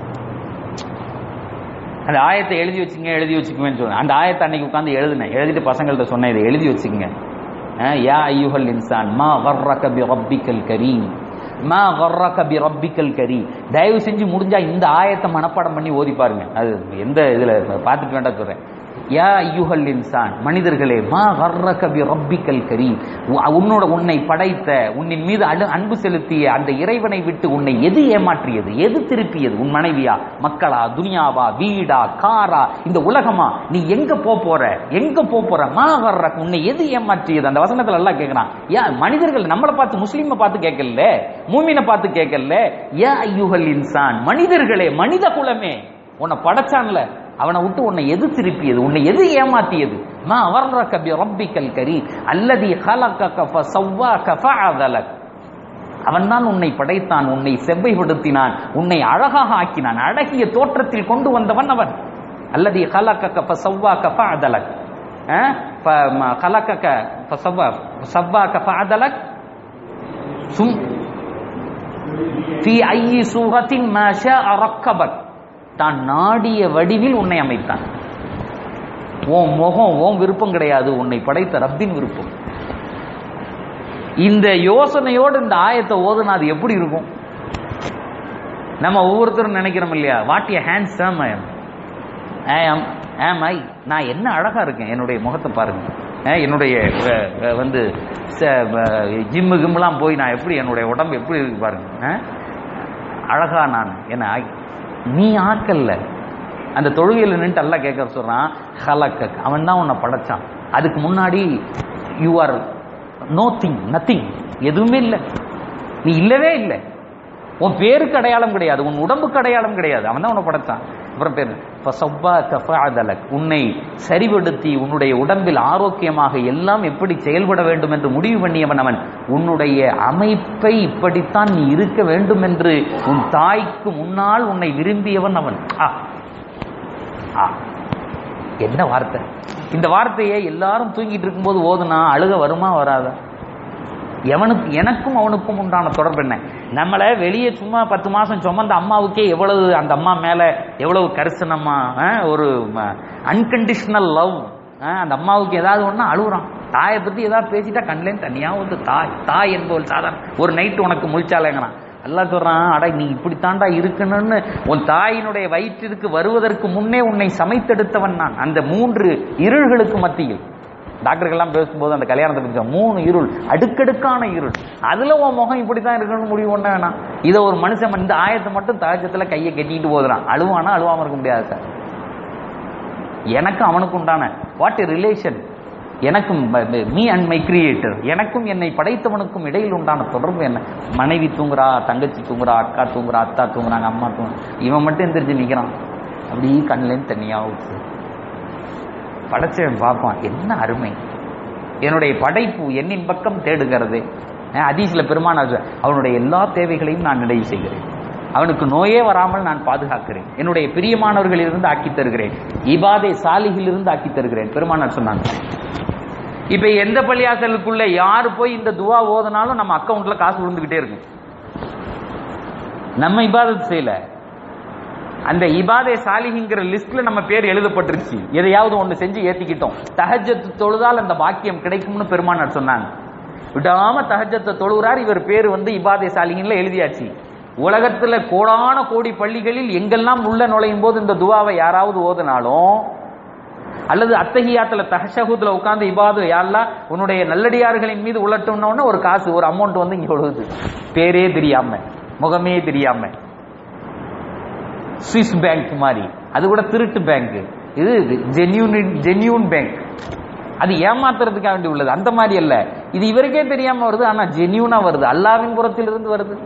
அந்த ஆயத்தை எழுதி வச்சுங்க எழுதி வச்சுக்குவேன்னு சொன்னேன் அந்த ஆயத்தை அன்னைக்கு உட்காந்து எழுதினேன் எழுதிட்டு பசங்கள்ட்ட சொன்னேன் இதை எழுதி வச்சுக்கங்க அஹ், யா ஐயுஹல் இன்சான் மா வர்ரக பி ரப்பிக்கல் கரீம் மா வர்ரக பி ரப்பிக்கல் கரீம் தயவு செஞ்சு முடிஞ்சா இந்த ஆயத்தை மனப்பாடம் பண்ணி ஓதி பாருங்க அது எந்த இதுல பார்த்துக்க வேண்டாம் சொல்றேன் யா ஐயுஹல் இன்சான் மனிதர்களே மா வர்ரக பி ரப்பிக்கல் கரீம் உ- உன்னோட உன்னை படைத்த உன்னின் மீது அடு- அன்பு செலுத்திய அந்த இறைவனை விட்டு உன்னை எது ஏமாற்றியது எது திருப்பியது உன் மனைவியா மக்களா துனியாவா வீடா காரா இந்த உலகமா நீ எங்க போப் போற எங்க போப் போற மா வர்ற உன்னை எது ஏமாற்றியது அந்த வசனத்துல எல்லாம் கேட்கறான் ஏன் மனிதர்கள் நம்மளை பார்த்து முஸ்லீமை பார்த்து கேட்கல மூமினை பார்த்து கேட்கல யா ஐயுகல் இன்சான் மனிதர்களே மனித குலமே உன்னை படைச்சான்ல அவனை விட்டு உன்னை எது திருப்பியது உன்னை எது ஏமாத்தியது மா அவர்ரக பி ரப்பிக்கல் கரீம் அல்லதி خلقك فسواك فعدلك அவன்தான் உன்னை படைத்தான் உன்னை செவ்வைப்படுத்தினான் உன்னை அழகாக ஆக்கினான் அழகிய தோற்றத்தில் கொண்டு வந்தவன் அவன் அல்லதி خلقك فسواك فعدلك அஹ் فما خلقك فسوا سواك فعدلك ثم في أي سورة ما شاء ركبك தான் நாடிய வடிவில் உன்னை அமைத்தான் உன் முகம் உன் விருப்பம் கிடையாது உன்னை படைத்த ரப்பின் விருப்பம் இந்த யோசனையோடு இந்த ஆயத்தை ஓதுனா அது எப்படி இருக்கும் நம்ம ஒவ்வொருத்தரும் நினைக்கிறோம் இல்லையா வாட் ஏ ஹேண்ட்ஸம் ஆம் ஐ நான் என்ன அழகா இருக்கேன் என்னுடைய முகத்தை பாருங்க அஹ், என்னுடைய அஹ், அஹ், வந்து ஜிம்மு கிம்முலாம் போய் நான் எப்படி என்னுடைய உடம்பு எப்படி இருக்கு பாருங்க அஹ்? அழகா நான் என்ன ஆய்- நீ ஆக்கல்ல அந்த தொழுகையில் நின்று அல்ல கேட்க சொல்றான் ஹலக்கக் அவன் தான் உன்னை படைச்சான் அதுக்கு முன்னாடி யூ ஆர் நோத்திங் நத்திங் எதுவுமே இல்லை நீ இல்லவே இல்லை உன் பேருக்கு அடையாளம் கிடையாது உன் உடம்புக்கு அடையாளம் கிடையாது அவன் தான் உன்னை படைச்சான் அப்புறம் பேர் فَصَبَّاكَ فَعَدَلَكَ. உன்னை சரிபடுத்தி உன்னுடைய உடம்பில் ஆரோக்கியமாக எல்லாம் எப்படி செயல்பட வேண்டும் என்று முடிவு பண்ணியவன் அவன் உன்னுடைய அமைப்பை இப்படித்தான் நீ இருக்க வேண்டும் என்று உன் தாய்க்கு முன்னால் உன்னை விரும்பியவன் அவன் ஆ ஆ என்ன வார்த்தை இந்த வார்த்தையை எல்லாரும் தூங்கிட்டு இருக்கும்போது ஓதுனா அழுக வருமா வராதா எவனுக்கு எனக்கும் அவனுக்கும் உண்டான தொடர்பு என்ன நம்மளை வெளியே சும்மா பத்து மாசம் சுமந்த அம்மாவுக்கே எவ்வளவு அந்த அம்மா மேல எவ்வளவு கரிசனமா அஹ், ஒரு அன்கண்டிஷனல் லவ் அந்த அம்மாவுக்கு ஏதாவது ஒண்ணா அழுகுறான் தாயை பத்தி ஏதாவது பேசிட்டா கண்லேன்னு தனியா வந்து தாய் தாய் என்பவள் சாதாரண ஒரு நைட்டு உனக்கு முழிச்சாலேங்கிறான் அல்லாஹ் சொல்றான் அட நீ இப்படித்தாண்டா இருக்கணும்னு உன் தாயினுடைய வயிற்றிற்கு வருவதற்கு முன்னே உன்னை சமைத்தெடுத்தவன் நான் அந்த மூன்று இருள்களுக்கு மத்தியில் டாக்டர்கள்லாம் பேசும்போது அந்த கல்யாணத்தை பற்றி சொல்லுவாங்க. மூணு இருள் அடுக்கடுக்கான இருள் அதுல உன் முகம் இப்படித்தான் இருக்கணும்னு முடிவு பண்ண வேணாம் இதை ஒரு மனுஷன் இந்த ஆயத்தை மட்டும் தாஜத்துல கையை கட்டிட்டு போதுறான் அழுவானா அழுவாம இருக்க முடியாது சார் எனக்கும் அவனுக்கும் உண்டான வாட் எ ரிலேஷன் எனக்கும் மீ அண்ட் மை கிரியேட்டர் எனக்கும் என்னை படைத்தவனுக்கும் இடையில் உண்டான தொடர்பு என்ன மனைவி தூங்குறா தங்கச்சி தூங்குறா அக்கா தூங்குறா அத்தா தூங்குறாங்க அம்மா தூங்குறா இவன் மட்டும் எந்திரிச்சு நிக்கிறான் அப்படி கண்ணுலேருந்து தண்ணியா ஊத்து படைச்சவன் பார்ப்பான் என்ன அருமை என்னுடைய படைப்பு என்னின் பக்கம் தேடுகிறது அதீஸ்ல பெருமான் அவனுடைய எல்லா தேவைகளையும் நான் நிறைவு செய்கிறேன் அவனுக்கு நோயே வராமல் நான் பாதுகாக்கிறேன் என்னுடைய பிரியமானவர்களிலிருந்து ஆக்கி தருகிறேன் இபாதை சாலிகிலிருந்து ஆக்கி தருகிறேன் பெருமானார் சொன்னாங்க இப்ப எந்த பள்ளியாசலுக்குள்ள யாரு போய் இந்த துவா ஓதுனாலும் நம்ம அக்கவுண்ட்ல காசு விழுந்துகிட்டே இருக்கும் நம்ம இபாதத் செய்யல அந்த இபாதே சாலிகிங்கிற லிஸ்ட்ல நம்ம பேர் எழுதப்பட்டிருச்சு எதையாவது ஒண்ணு செஞ்சு ஏத்திக்கிட்டோம் தஹஜத்து தொழுதால் அந்த பாக்கியம் கிடைக்கும்னு பெருமானார் சொன்னாங்க விடாம தஹஜத்தை தொழுகிறார் இவர் பேர் வந்து இபாதே சாலிகின்ல எழுதியாச்சு உலகத்துல கோடான கோடி பள்ளிகளில் எங்கெல்லாம் உள்ள நுழையும் போது இந்த துவாவை யாராவது ஓதுனாலும் அல்லது அத்தகையாத்துல தஹஷகுதுல உட்கார்ந்து இபாது யாரெல்லாம் உன்னுடைய நல்லடியார்களின் மீது உலட்டணும்னு ஒரு காசு ஒரு அமௌண்ட் வந்து இங்க விழுகுது பேரே தெரியாம முகமே தெரியாம சுவிஸ் பேங்க் மாதிரி அது கூட திருட்டு பேங்க் இது ஜென்யூன் ஜென்யூன் பேங்க் அது ஏமாத்துறதுக்காக வேண்டி உள்ளது அந்த மாதிரி அல்ல இது இவருக்கே தெரியாம வருது ஆனா ஜென்யூனா வருது அல்லாவின் புறத்திலிருந்து வருது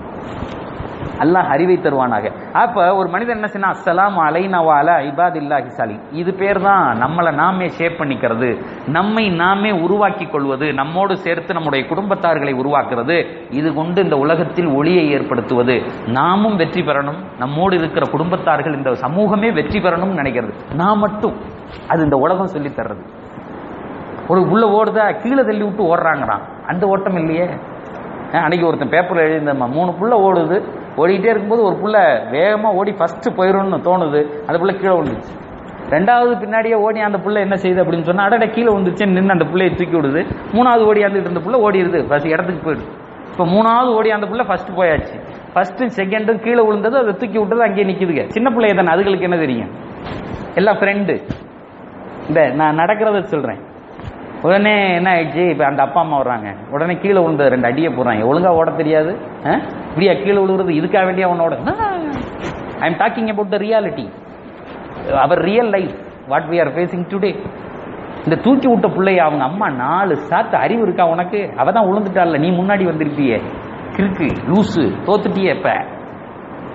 அல்லாஹ் அறிவை தருவானாக அப்ப ஒரு மனிதன் என்ன செய்யணும் அஸ்ஸலாம் அலைனா வால இபாதில்லாஹி சாலி இது பேர் தான் நம்மளை நாமே ஷேப் பண்ணிக்கிறது நம்மை நாமே உருவாக்கி கொள்வது நம்மோடு சேர்த்து நம்முடைய குடும்பத்தார்களை உருவாக்குறது இது கொண்டு இந்த உலகத்தில் ஒளியை ஏற்படுத்துவது நாமும் வெற்றி பெறணும் நம்மோடு இருக்கிற குடும்பத்தார்கள் இந்த சமூகமே வெற்றி பெறணும்னு நினைக்கிறது நான் மட்டும் அது இந்த உலகம் சொல்லி தர்றது ஒரு உள்ள ஓடுதா கீழே தள்ளி விட்டு ஓடுறாங்கறான் அந்த ஓட்டம் இல்லையே அஹ் அன்னைக்கு ஒருத்தன் பேப்பர்ல எழுதியிருந்தம்மா மூணு புள்ள ஓடுது ஓடிட்டே இருக்கும்போது ஒரு புள்ள வேகமா ஓடி ஃபர்ஸ்ட் போயிடும்னு தோணுது அந்த புள்ள கீழே விழுந்துச்சு ரெண்டாவது பின்னாடியே ஓடி அந்த புள்ள என்ன செய்யுது அப்படின்னு சொன்னா அடட கீழே விழுந்துச்சுன்னு நின்று அந்த புள்ளையை தூக்கி விடுது மூணாவது ஓடியாந்துட்டு இருந்த புள்ள ஓடிடுது ஃபர்ஸ்ட் இடத்துக்கு போயிடுது இப்போ மூணாவது ஓடி அந்த புள்ள ஃபர்ஸ்ட் போயாச்சு ஃபர்ஸ்ட்டும் செகண்டும் கீழே விழுந்தது அதை தூக்கி விட்டது அங்கேயே நிக்குதுங்க சின்ன பிள்ளைய தானே அதுகளுக்கு என்ன தெரியும் எல்லாம் ஃப்ரெண்டு இந்த நான் நடக்கிறத சொல்றேன் உடனே என்ன ஆயிடுச்சு இப்போ அந்த அப்பா அம்மா வர்றாங்க உடனே கீழே விழுந்து ரெண்டு அடியை போடுறாங்க ஒழுங்கா ஓட தெரியாது ஆ? இப்படியா கீழே விழுகிறது இதுக்காக வேண்டிய அவனோட I am talking about the reality our real life what we are facing today இந்த தூக்கி விட்ட பிள்ளைய அவங்க அம்மா நாலு சாத்து அறிவு இருக்கா உனக்கு அவ தான் விழுந்துட்டால நீ முன்னாடி வந்திருப்பியே கிறுக்கு லூசு தோத்துட்டியே இப்ப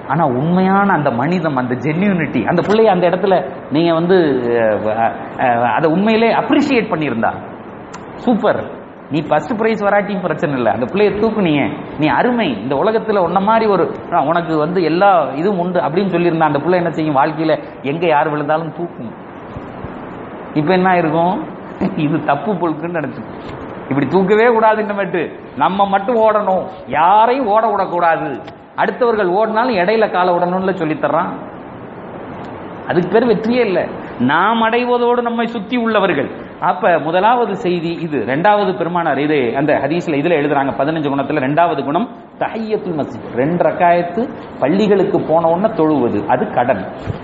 ஆனா உண்மையான அந்த மனிதம் அந்த ஜென்யூனிட்டி அந்த பிள்ளைய அந்த இடத்துல நீங்க வந்து அஹ், அஹ், அதை உண்மையிலே அப்ரிஷியேட் பண்ணியிருந்தா சூப்பர் நீ ஃபர்ஸ்ட் பிரைஸ் வராட்டியும் பிரச்சனை இல்லை அந்த பிள்ளைய தூக்குனியே நீ அருமை இந்த உலகத்துல உன்ன மாதிரி ஒரு ஆ, உனக்கு வந்து எல்லா இதுவும் உண்டு அப்படின்னு சொல்லியிருந்தா அந்த பிள்ளை என்ன செய்யும் வாழ்க்கையில எங்க யார் விழுந்தாலும் தூக்கும் இப்ப என்ன இருக்கும் இது தப்பு பொழுக்குன்னு நினைச்சு இப்படி தூக்கவே கூடாது இனிமேட்டு நம்ம மட்டும் ஓடணும் யாரையும் ஓட விடக்கூடாது அடுத்தவர்கள் ஓடினாலும் இடையில காலை விடணும்ல சொல்லித் தர்றான் அதுக்கு பேர் வெற்றியே இல்லை நாம் அடைவதோடு நம்மை சுத்தி உள்ளவர்கள் அப்ப முதலாவது செய்தி இது ரெண்டாவது பெருமானார் இது அந்த ஹதீஸ்ல இதுல எழுதுறாங்க பதினஞ்சு குணத்துல ரெண்டாவது குணம் தஹியத்துல் மஸ்ஜித் ரெண்டு ரக்காயத்து பள்ளிகளுக்கு போன உடனே தொழுவது அது கடன்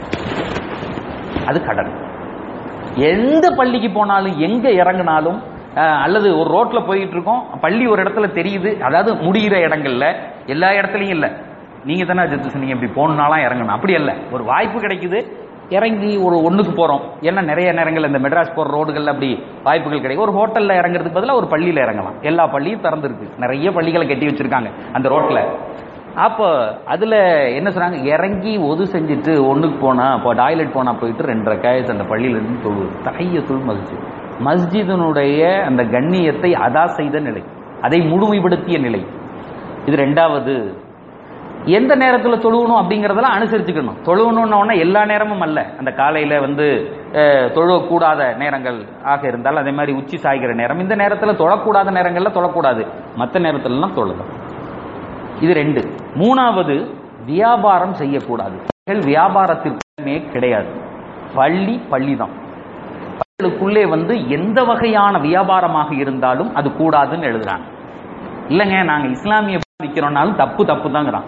அது கடன் எந்த பள்ளிக்கு போனாலும் எங்க இறங்கினாலும் அஹ், அல்லது ஒரு ரோட்ல போயிட்டு இருக்கோம் பள்ளி ஒரு இடத்துல தெரியுது அதாவது முடிகிற இடங்கள்ல எல்லா இடத்துலயும் இல்ல நீங்க தானே ஜெத்து சொன்னீங்க இப்படி போகணுனாலாம் இறங்கணும் அப்படி இல்ல ஒரு வாய்ப்பு கிடைக்குது இறங்கி ஒரு ஒண்ணுக்கு போறோம் ஏன்னா நிறைய நேரங்கள் இந்த மெட்ராஸ் போற ரோடுகள்ல அப்படி வாய்ப்புகள் கிடைக்கும் ஒரு ஹோட்டல்ல இறங்குறதுக்கு பதிலா ஒரு பள்ளியில இறங்கலாம் எல்லா பள்ளியும் திறந்திருக்கு நிறைய பள்ளிகளை கட்டி வச்சிருக்காங்க அந்த ரோட்ல அப்போ அதுல என்ன சொல்றாங்க இறங்கி ஒது செஞ்சுட்டு ஒண்ணுக்கு போனா இப்போ டாய்லெட் போனா போயிட்டு ரெண்டரை காயத்து அந்த பள்ளியில இருந்து தொழுவது தஹியத்துல் மஸ்ஜித் மஸ்ஜிதினுடைய அந்த கண்ணியத்தை அதா செய்த நிலை அதை முழுமைப்படுத்திய நிலை இது ரெண்டாவது எந்த நேரத்துல தொழுவணும் அப்படிங்கறதெல்லாம் அனுசரிச்சுக்கணும் தொழுவணும்னு உடனே எல்லா நேரமும் அல்ல அந்த காலையில வந்து அஹ், தொழக்கூடாத நேரங்கள் ஆக இருந்தால் அதே மாதிரி உச்சி சாய்கிற நேரம் இந்த நேரத்துல தொழக்கூடாத நேரங்கள்ல தொழக்கூடாது மற்ற நேரத்துலலாம் தொழலாம் இது ரெண்டு மூணாவது வியாபாரம் செய்யக்கூடாது பள்ளிகள் வியாபாரத்திற்குமே கிடையாது பள்ளி பள்ளி தான் பள்ளிகளுக்குள்ளே வந்து எந்த வகையான வியாபாரமாக இருந்தாலும் அது கூடாதுன்னு எழுதுறாங்க இல்லைங்க நாங்க இஸ்லாமிய விற்கிறோம்னாலும் தப்பு தப்பு தாங்கிறான்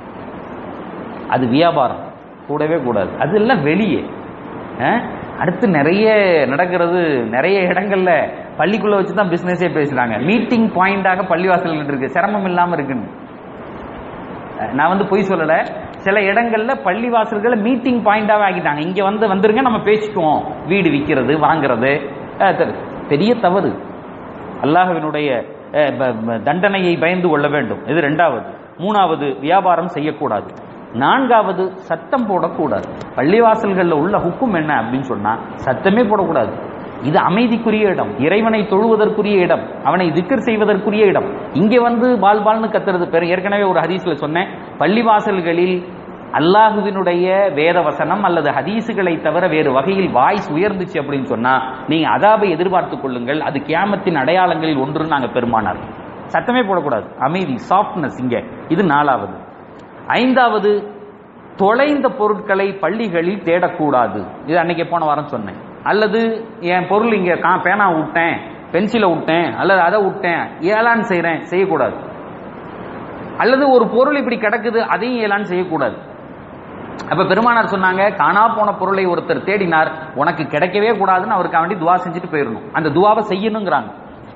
அது வியாபாரம் கூடவே கூடாது அது எல்லாம் வெளியே அஹ்? அடுத்து நிறைய நடக்கிறது நிறைய இடங்கள்ல பள்ளிக்குள்ள வச்சு தான் பிசினஸே பேசுறாங்க மீட்டிங் பாயிண்டாக பள்ளிவாசல் இருக்கு சிரமம் இல்லாம இருக்குன்னு அஹ் நான் வந்து பொய் சொல்லல சில இடங்கள்ல பள்ளிவாசல்களை மீட்டிங் பாயிண்டாவே ஆக்கிட்டாங்க இங்க வந்து வந்துருங்க நம்ம பேசிக்குவோம் வீடு விற்கிறது வாங்குறது அஹ் தெ- பெரிய தவறு அல்லாஹ்வினுடைய அஹ், ப- ப- தண்டனையை பயந்து கொள்ள வேண்டும் இது ரெண்டாவது மூணாவது வியாபாரம் செய்யக்கூடாது நான்காவது சத்தம் போடக்கூடாது பள்ளிவாசல்கள்ல உள்ள ஹுக்கும் என்ன அப்படின்னு சொன்னா சத்தமே போடக்கூடாது இது அமைதிக்குரிய இடம் இறைவனை தொழுவதற்குரிய இடம் அவனை திக்கர் செய்வதற்குரிய இடம் இங்கே வந்து பால் பால்னு கத்துறது பெரு ஏற்கனவே ஒரு ஹதீஸ்ல சொன்னேன் பள்ளிவாசல்களில் அல்லாஹுவினுடைய வேத வசனம் அல்லது ஹதீசுகளை தவிர வேறு வகையில் வாய்ஸ் உயர்ந்துச்சு அப்படின்னு சொன்னா நீங்க அதாபை எதிர்பார்த்துக் கொள்ளுங்கள் அது கியாமத்தின் அடையாளங்களில் ஒன்று நாங்க பெருமானார் சத்தமே போடக்கூடாது அமைதி சாஃப்ட்னஸ் இங்க இது நாலாவது ஐந்தாவது தொலைந்த பொருட்களை பள்ளிகளில் தேடக்கூடாது இது அன்னைக்கு போன வாரம் சொன்னேன் அல்லது என் பொருள் இங்க கா பேனா விட்டேன் பென்சிலை விட்டேன் அல்லது அதை விட்டேன் ஏலான்னு செய்றேன் செய்யக்கூடாது அல்லது ஒரு பொருள் இப்படி கிடக்குது அதையும் ஏலான்னு செய்யக்கூடாது அப்ப பெருமானார் சொன்னாங்க காணா போன பொருளை ஒருத்தர் தேடினார் உனக்கு கிடைக்கவே கூடாதுன்னு அவருக்கு வேண்டி துவா செஞ்சுட்டு போயிடணும் அந்த துவாவை செய்யணுங்கிறாங்க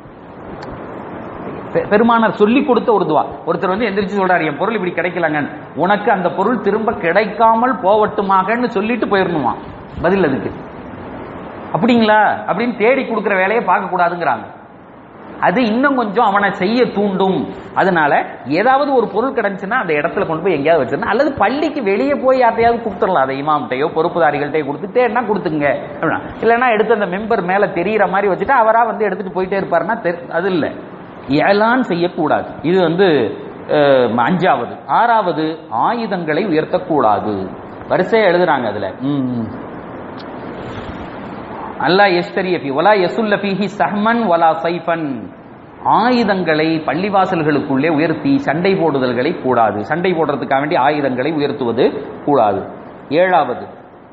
பெ- பெருமானார் சொல்லி கொடுத்த ஒரு துவா ஒருத்தர் வந்து எந்திரிச்சு சொல்றாரு என் பொருள் இப்படி கிடைக்கலங்க உனக்கு அந்த பொருள் திரும்ப கிடைக்காமல் போவட்டுமாகன்னு சொல்லிட்டு போயிடணுமா பதில் அதுக்கு அப்படிங்களா அப்படின்னு தேடி கொடுக்கிற வேலையை பார்க்க கூடாதுங்கிறாங்க அது இன்னும் கொஞ்சம் அவனை செய்ய தூண்டும் அதனால ஏதாவது ஒரு பொருள் கிடைச்சுன்னா அந்த இடத்துல கொண்டு போய் எங்கேயாவது வச்சிருந்தா அல்லது பள்ளிக்கு வெளியே போய் யார்ட்டையாவது கொடுத்துடலாம் அதை இமாம்கிட்டயோ பொறுப்புதாரிகள்கிட்டயோ கொடுத்து தேடினா கொடுத்துங்க அப்படின்னா இல்லைன்னா எடுத்து அந்த மெம்பர் மேல தெரியிற மாதிரி வச்சுட்டு அவரா வந்து எடுத்துட்டு போயிட்டே இருப்பாருன்னா தெரி- அது இல்லை ஏலான் செய்யக்கூடாது இது வந்து அஹ், அஞ்சாவது ஆறாவது ஆயுதங்களை உயர்த்தக்கூடாது வரிசையா எழுதுறாங்க அதுல ம் அல்லா எஸ்தரிய ஃபி வலா யசுல்ல ஃபீஹி சஹ்மன் வலா சைஃபன் ஆயுதங்களை பள்ளிவாசல்களுக்குள்ளே உயர்த்தி சண்டை போடுதல்களை கூடாது சண்டை போடுறதுக்காக வேண்டி ஆயுதங்களை உயர்த்துவது கூடாது ஏழாவது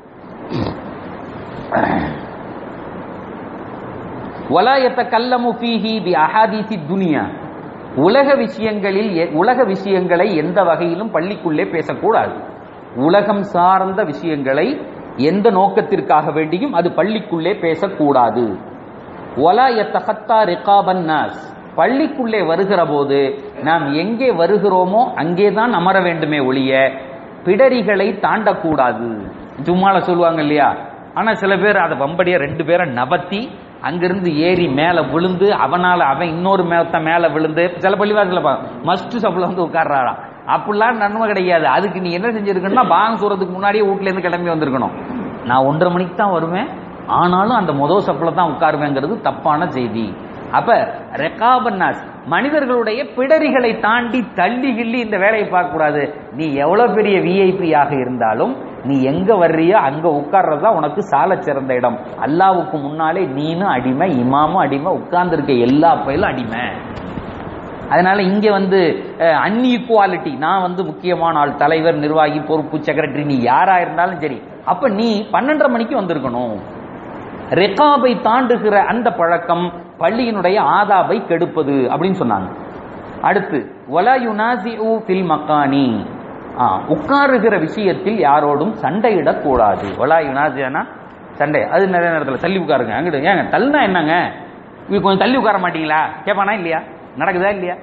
வலா யத்தகல்லமு ஃபீஹி பி அஹாதீசி துனியா உலக விஷயங்களில் எ- உலக விஷயங்களை எந்த வகையிலும் பள்ளிக்குள்ளே பேசக்கூடாது உலகம் சார்ந்த விஷயங்களை எந்த நோக்கத்திற்காக வேண்டியும் அது பள்ளிக்குள்ளே பேசக்கூடாது ஒலா யத்தகத்தா ரிகாபன் நாஸ் பள்ளிக்குள்ளே வருகிற போது நாம் எங்கே வருகிறோமோ அங்கேதான் அமர வேண்டுமே ஒழிய பிடரிகளை தாண்டக்கூடாது சும்மால சொல்லுவாங்க இல்லையா ஆனா சில பேர் அதை வம்படியா ரெண்டு பேரை நபத்தி அங்கிருந்து ஏறி மேல விழுந்து அவனால அவன் இன்னொரு மேத்த மேல விழுந்து சில பள்ளிவாசல மஸ்ட் சப்ல வந்து உட்கார்றாராம் அப்படிலாம் நன்மை கிடையாது அதுக்கு நீ என்ன செஞ்சிருக்கணும்னா பாங்க சூறதுக்கு முன்னாடியே வீட்ல இருந்து கிளம்பி வந்திருக்கணும் நான் ஒன்றரை மணிக்கு தான் வருவேன் ஆனாலும் அந்த முதல் சப்பில் தான் உட்காருவேங்கிறது தப்பான செய்தி அப்ப ரெக்காபன்னாஸ் மனிதர்களுடைய பிடரிகளை தாண்டி தள்ளி கிள்ளி இந்த வேலையை பார்க்க கூடாது நீ எவ்வளவு பெரிய விஐபி ஆக இருந்தாலும் நீ எங்க வர்றியோ அங்க உட்கார்றது தான் உனக்கு சால சிறந்த இடம் அல்லாவுக்கு முன்னாலே நீனும் அடிமை இமாமும் அடிமை உட்கார்ந்து இருக்க எல்லா பயிலும் அடிமை அதனால இங்க வந்து அன்இக்வாலிட்டி நான் வந்து முக்கியமான ஆள் தலைவர் நிர்வாகி பொறுப்பு செக்ரட்டரி நீ யாரா இருந்தாலும் சரி அப்ப நீ பன்னெண்டரை மணிக்கு வந்திருக்கணும் ரெக்காபை தாண்டுகிற அந்த பழக்கம் பள்ளியினுடைய ஆதாபை கெடுப்பது அப்படின்னு சொன்னாங்க அடுத்து வலா யுனாசிஉ ஃபில் மக்கானி ஆ, உட்காருகிற விஷயத்தில் யாரோடும் சண்டையிடக்கூடாது வலா யுனாசியானா சண்டை அது நிறைய நேரத்தில் தள்ளி உட்காருங்க அங்கிட்டு ஏங்க தள்ளுனா என்னங்க இது கொஞ்சம் தள்ளி உட்கார மாட்டீங்களா கேட்பானா இல்லையா நடக்குதா இல்லையா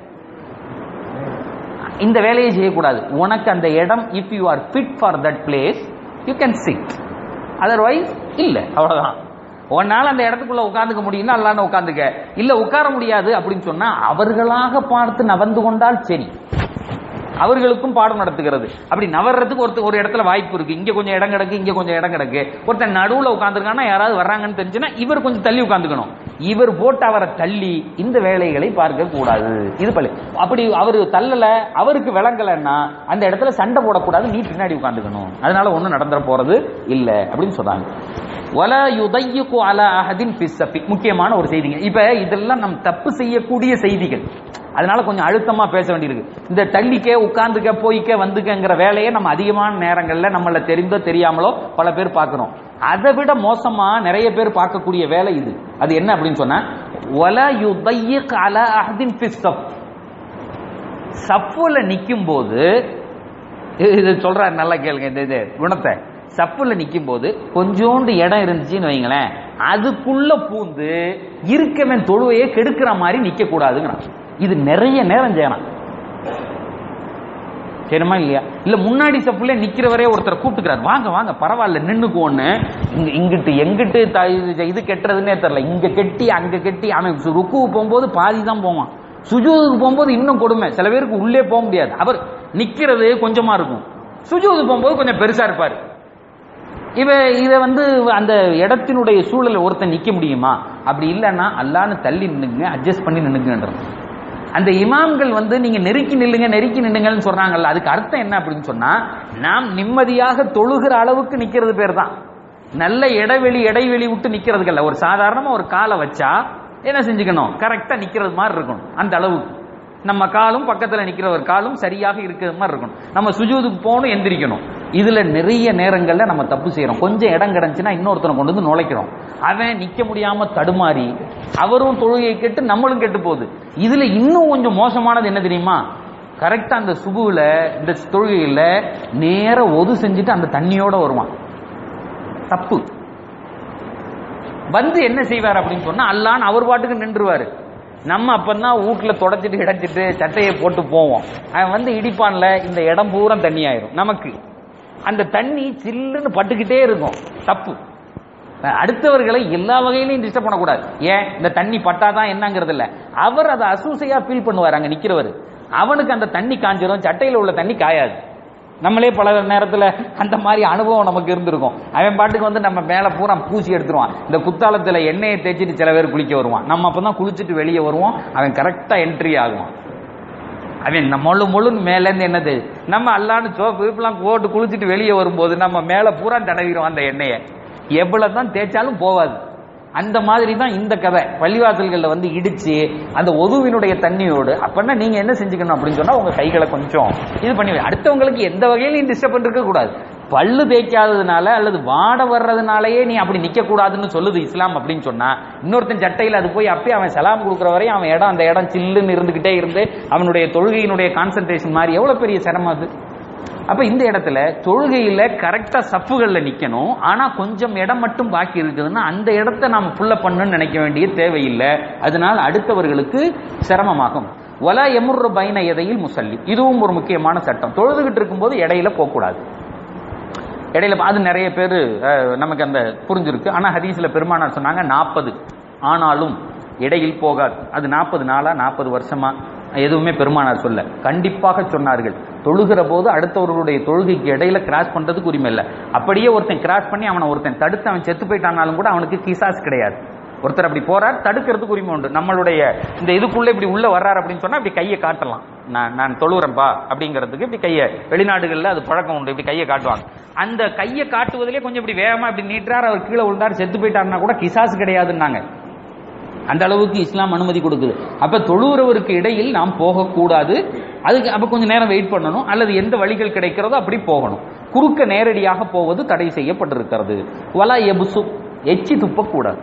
இந்த வேலையை செய்யக்கூடாது உனக்கு அந்த இடம் if you are fit for that place you can sit otherwise இல்ல அவ்வளவுதான் உன்னால அந்த இடத்துக்குள்ள உட்காந்துக்க முடியும்னா அல்லான்னு உட்காந்துக்க இல்ல உட்கார முடியாது அப்படின்னு சொன்னா அவர்களாக பார்த்து நவந்து கொண்டால் சரி அவர்களுக்கும் பாடம் நடத்துகிறது அப்படி நவர்றதுக்கு ஒருத்தர் ஒரு இடத்துல வாய்ப்பு இருக்கு இங்க கொஞ்சம் இடம் கிடக்கு இங்க கொஞ்சம் இடம் கிடக்கு ஒருத்தன் நடுவுல உட்காந்துருக்கானா யாராவது வர்றாங்கன்னு தெரிஞ்சுன்னா இவர் கொஞ்சம் தள்ளி உட்காந்துக்கணும் இவர் போட்டு அவரை தள்ளி இந்த வேலைகளை பார்க்க கூடாது இது பள்ளி அப்படி அவர் தள்ளல அவருக்கு விளங்கலைன்னா அந்த இடத்துல சண்டை போடக்கூடாது நீ பின்னாடி உட்காந்துக்கணும் அதனால ஒண்ணும் நடந்துற போறது இல்ல அப்படின்னு சொல்றாங்க வல யுதையுக்கு அல அஹதின் பிஸ்ஸபி முக்கியமான ஒரு செய்திங்க இப்ப இதெல்லாம் நம் தப்பு செய்யக்கூடிய செய்திகள் அதனால கொஞ்சம் அழுத்தமா பேச வேண்டியிருக்கு இந்த தள்ளிக்க உட்கார்ந்துக்க போய்க்க வந்துக்கங்கிற வேலையை நம்ம அதிகமான நேரங்கள்ல நம்மள தெரிந்தோ தெரியாமலோ பல பேர் பார்க்கிறோம் அதை விட மோசமா நிறைய பேர் பார்க்கக்கூடிய வேலை இது அது என்ன அப்படின்னு சொன்னா வல யுதையுக்கு அல அஹதின் பிஸ்ஸப் சப்புல நிக்கும் போது இது சொல்றாரு நல்லா கேளுங்க இந்த இது குணத்தை சப்புல நிக்கும் போது கொஞ்சோண்டு இடம் இருந்துச்சுன்னு வைங்களேன் அதுக்குள்ள பூந்து இருக்கவன் தொழுவையே கெடுக்கிற மாதிரி நிக்க கூடாதுங்கிறான் இது நிறைய நேரம் செய்யலாம் சரிமா இல்லையா இல்ல முன்னாடி சப்புல நிக்கிறவரே ஒருத்தர் கூப்பிட்டுக்கிறார் வாங்க வாங்க பரவாயில்ல நின்னுக்கோன்னு இங்க இங்கிட்டு எங்கிட்டு த- இது- இது கெட்டுறதுன்னே தெரியல இங்க கெட்டி அங்க கெட்டி அவன் சு- ருக்கு போகும்போது பாதி தான் போவான் சுஜூதுக்கு போகும்போது இன்னும் கொடுமை சில பேருக்கு உள்ளே போக முடியாது அவர் நிக்கிறது கொஞ்சமா இருக்கும் சுஜூது போகும்போது கொஞ்சம் பெருசா இருப்பாரு இவ இத வந்து அந்த இடத்தினுடைய சூழலை ஒருத்தன் நிக்க முடியுமா அப்படி இல்லைன்னா அல்லான்னு தள்ளி நின்னுங்க அட்ஜஸ்ட் பண்ணி நின்னுங்கன்றது அந்த இமாம்கள் வந்து நீங்க நெருக்கி நில்லுங்க நெருக்கி நின்னுங்கன்னு சொல்றாங்கல்ல அதுக்கு அர்த்தம் என்ன அப்படின்னு சொன்னா நாம் நிம்மதியாக தொழுகிற அளவுக்கு நிக்கிறது பேர் தான் நல்ல இடைவெளி இடைவெளி விட்டு நிக்கிறதுக்கல்ல ஒரு சாதாரணமா ஒரு காலை வச்சா என்ன செஞ்சுக்கணும் கரெக்டா நிக்கிறது மாதிரி இருக்கணும் அந்த அளவுக்கு நம்ம காலும் பக்கத்துல நிக்கிற ஒரு காலும் சரியாக இருக்கிறது மாதிரி இருக்கணும் நம்ம சுஜூதுக்கு போகணும் எந்திரிக்கணும் இதுல நிறைய நேரங்கள்ல நம்ம தப்பு செய்யறோம் கொஞ்சம் இடம் கிடைச்சுன்னா இன்னொருத்தனை கொண்டு வந்து நுழைக்கிறோம் அவன் நிக்க முடியாம தடுமாறி அவரும் தொழுகையை கெட்டு நம்மளும் கெட்டு போகுது இதுல இன்னும் கொஞ்சம் மோசமானது என்ன தெரியுமா கரெக்டா அந்த சுபுல இந்த தொழுகையில நேர ஒது செஞ்சுட்டு அந்த தண்ணியோட வருவான் தப்பு வந்து என்ன செய்வார் அப்படின்னு சொன்னா அல்லான்னு அவர் பாட்டுக்கு நின்றுவாரு நம்ம அப்பதான் வீட்டுல தொடச்சிட்டு இடச்சிட்டு சட்டையை போட்டு போவோம் அவன் வந்து இடிப்பான்ல இந்த இடம் பூரா தண்ணி ஆயிரும் நமக்கு அந்த தண்ணி சில்லுன்னு பட்டுக்கிட்டே இருக்கும் தப்பு அடுத்தவர்களை எல்லா வகையிலையும் டிஸ்டர்ப் பண்ணக்கூடாது ஏன் இந்த தண்ணி பட்டாதான் என்னங்கிறது இல்ல அவர் அதை அசூசையா ஃபீல் பண்ணுவார் அங்க நிக்கிறவர் அவனுக்கு அந்த தண்ணி காஞ்சிரும் சட்டையில உள்ள தண்ணி காயாது நம்மளே பல நேரத்துல அந்த மாதிரி அனுபவம் நமக்கு இருந்திருக்கும் அவன் பாட்டுக்கு வந்து நம்ம மேல பூரா பூசி எடுத்துருவான் இந்த குத்தாலத்துல எண்ணெயை தேய்ச்சிட்டு சில பேர் குளிக்க வருவான் நம்ம அப்பதான் குளிச்சுட்டு வெளியே வருவோம் அவன் கரெக்டா என்ட்ரி ஆகுவான் அவன் நம்ம முழு முழுன்னு மேல இருந்து என்னது நம்ம அல்லான்னு சோப்பு இப்பெல்லாம் போட்டு குளிச்சுட்டு வெளியே வரும்போது நம்ம மேல பூரா தடவிடும் அந்த எண்ணெயை எவ்வளவு தான் தேய்ச்சாலும் போகாது அந்த மாதிரி தான் இந்த கதை பள்ளிவாசல்கள்ல வந்து இடிச்சு அந்த ஒதுவினுடைய தண்ணியோடு அப்படின்னா நீங்க என்ன செஞ்சுக்கணும் அப்படின்னு சொன்னா உங்க கைகளை கொஞ்சம் இது பண்ணி வை. அடுத்தவங்களுக்கு எந்த வகையிலையும் டிஸ்டர்ப் இருக்க கூடாது பல்லு தேய்க்காததுனால அல்லது வாட வர்றதுனாலயே நீ அப்படி நிக்க கூடாதுன்னு சொல்லுது இஸ்லாம் அப்படின்னு சொன்னா இன்னொருத்தன் சட்டையில அது போய் அப்பயே அவன் சலாம் கொடுக்குற வரையும் அவன் இடம் அந்த இடம் சில்லுன்னு இருந்துகிட்டே இருந்து அவனுடைய தொழுகையினுடைய கான்சென்ட்ரேஷன் மாதிரி எவ்வளவு பெரிய சிரமம் அது அப்ப இந்த இடத்துல தொழுகையில கரெக்டா சப்புகள்ல நிக்கணும் ஆனா கொஞ்சம் இடம் மட்டும் பாக்கி இருக்குதுன்னா அந்த இடத்த நாம புள்ள பண்ணணும்னு நினைக்க வேண்டிய தேவையில்லை அதனால் அடுத்தவர்களுக்கு சிரமமாகும் வலா எமுர்ற பைன எதையில் முசல்லி இதுவும் ஒரு முக்கியமான சட்டம் தொழுதுகிட்டு இருக்கும்போது இடையில போகக்கூடாது இடையில அது நிறைய பேர் நமக்கு அந்த புரிஞ்சிருக்கு ஆனா ஹதீஸ்ல பெருமானார் சொன்னாங்க நாற்பது ஆனாலும் இடையில் போகாது அது நாற்பது நாளா நாற்பது வருஷமா எதுவுமே பெருமானார் சொல்ல கண்டிப்பாக சொன்னார்கள் தொழுகிற போது அடுத்தவர்களுடைய தொழுகைக்கு இடையில கிராஸ் பண்றதுக்கு உரிமை இல்லை அப்படியே ஒருத்தன் கிராஸ் பண்ணி அவனை ஒருத்தன் தடுத்து அவன் செத்து போயிட்டானாலும் கூட அவனுக்கு கிசாஸ் கிடையாது ஒருத்தர் அப்படி போறார் தடுக்கிறதுக்கு உரிமை உண்டு நம்மளுடைய இந்த இதுக்குள்ள இப்படி உள்ள வர்றார் அப்படின்னு சொன்னா இப்படி கையை காட்டலாம் நான் நான் தொழுகிறேன்ப்பா அப்படிங்கிறதுக்கு இப்படி கையை வெளிநாடுகளில் அது பழக்கம் உண்டு இப்படி கையை காட்டுவாங்க அந்த கையை காட்டுவதிலே கொஞ்சம் இப்படி வேகமா இப்படி நீட்டுறார் அவர் கீழே விழுந்தார் செத்து போயிட்டாருன்னா கூட கிசாஸ் கிடையாதுன்னாங்க அந்த அளவுக்கு இஸ்லாம் அனுமதி கொடுக்குது அப்ப தொழுகிறவருக்கு இடையில் நாம் போகக்கூடாது அதுக்கு அப்ப கொஞ்சம் நேரம் வெயிட் பண்ணணும் அல்லது எந்த வழிகள் கிடைக்கிறதோ அப்படி போகணும் குறுக்க நேரடியாக போவது தடை செய்யப்பட்டிருக்கிறது வலா எபுசு எச்சி துப்பக்கூடாது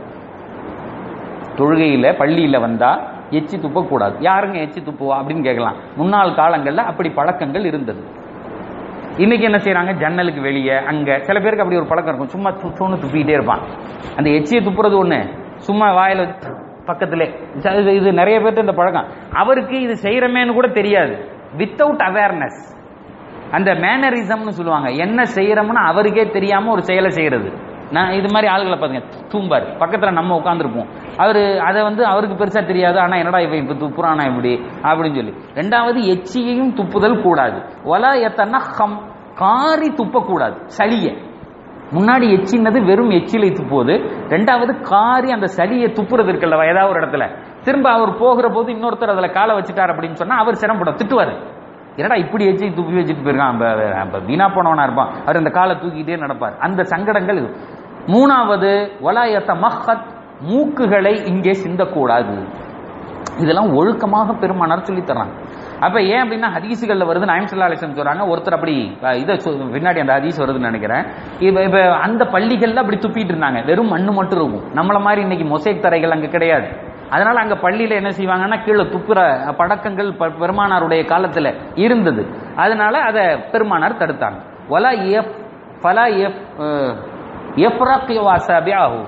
தொழுகையில பள்ளியில வந்தா எச்சி துப்பக்கூடாது யாருங்க எச்சி துப்புவா அப்படின்னு கேட்கலாம் முன்னாள் காலங்கள்ல அப்படி பழக்கங்கள் இருந்தது இன்னைக்கு என்ன செய்யறாங்க ஜன்னலுக்கு வெளியே அங்க சில பேருக்கு அப்படி ஒரு பழக்கம் இருக்கும் சும்மா துணு துப்பிக்கிட்டே இருப்பான் அந்த எச்சியை துப்புறது ஒண்ணு சும்மா வாயில வச்சு பக்கத்திலே இது- இது நிறைய பேர்ட்ட இந்த பழக்கம் அவருக்கு இது செய்யறமேன்னு கூட தெரியாது வித்தவுட் அவேர்னஸ் அந்த மேனரிசம்னு சொல்லுவாங்க என்ன செய்யறோம்னு அவருக்கே தெரியாம ஒரு செயலை செய்யறது நான் இது மாதிரி ஆளுகளை பாருங்க தூம்பார் பக்கத்துல நம்ம உட்காந்துருப்போம் அவரு அதை வந்து அவருக்கு பெருசா தெரியாது ஆனா என்னடா இவன் இப்ப துப்புறானா இப்படி அப்படின்னு சொல்லி ரெண்டாவது எச்சியையும் துப்புதல் கூடாது ஒலா எத்தனா ஹம் காரி துப்பக்கூடாது சளிய முன்னாடி எச்சின்னது வெறும் எச்சிலை துப்புவது ரெண்டாவது காரி அந்த சளியை துப்புறது இருக்குல்ல ஏதாவது ஒரு இடத்துல திரும்ப அவர் போகிற போது இன்னொருத்தர் அதுல காலை வச்சுட்டார் அப்படின்னு சொன்னா அவர் சிரமப்படும் திட்டுவாரு என்னடா இப்படி எச்சி துப்பி வச்சுட்டு போயிருக்கான் அப்ப- அப்ப வீணா போனவனா இருப்பான் அவர் அந்த காலை தூக்கிட்டே நடப்பார் அந்த சங்கடங்கள் இது. மூணாவது வலாயத்த மஹத் மூக்குகளை இங்கே சிந்தக்கூடாது இதெல்லாம் ஒழுக்கமாக பெருமானார் சொல்லி தர்றாங்க அப்ப ஏன் அப்படின்னா ஹதீசுகள்ல வருது நாயம் சல்லா அலிஸ்லம் சொல்றாங்க ஒருத்தர் அப்படி அஹ், இதை சொ- பின்னாடி அந்த ஹதீஸ் வருதுன்னு நினைக்கிறேன் இப்ப இப்ப அந்த பள்ளிகள்ல அப்படி துப்பிட்டு இருந்தாங்க வெறும் மண்ணு மட்டும் இருக்கும் நம்மள மாதிரி இன்னைக்கு மொசைக் தரைகள் அங்க கிடையாது அதனால அங்க பள்ளியில என்ன செய்வாங்கன்னா கீழே துப்புற பழக்கங்கள் ப- பெருமானாருடைய காலத்துல இருந்தது அதனால அதை பெருமானார் தடுத்தாங்க வலா எஃப் ஃபலா எஃப் எஃப்ரக் வாசாபியாஹு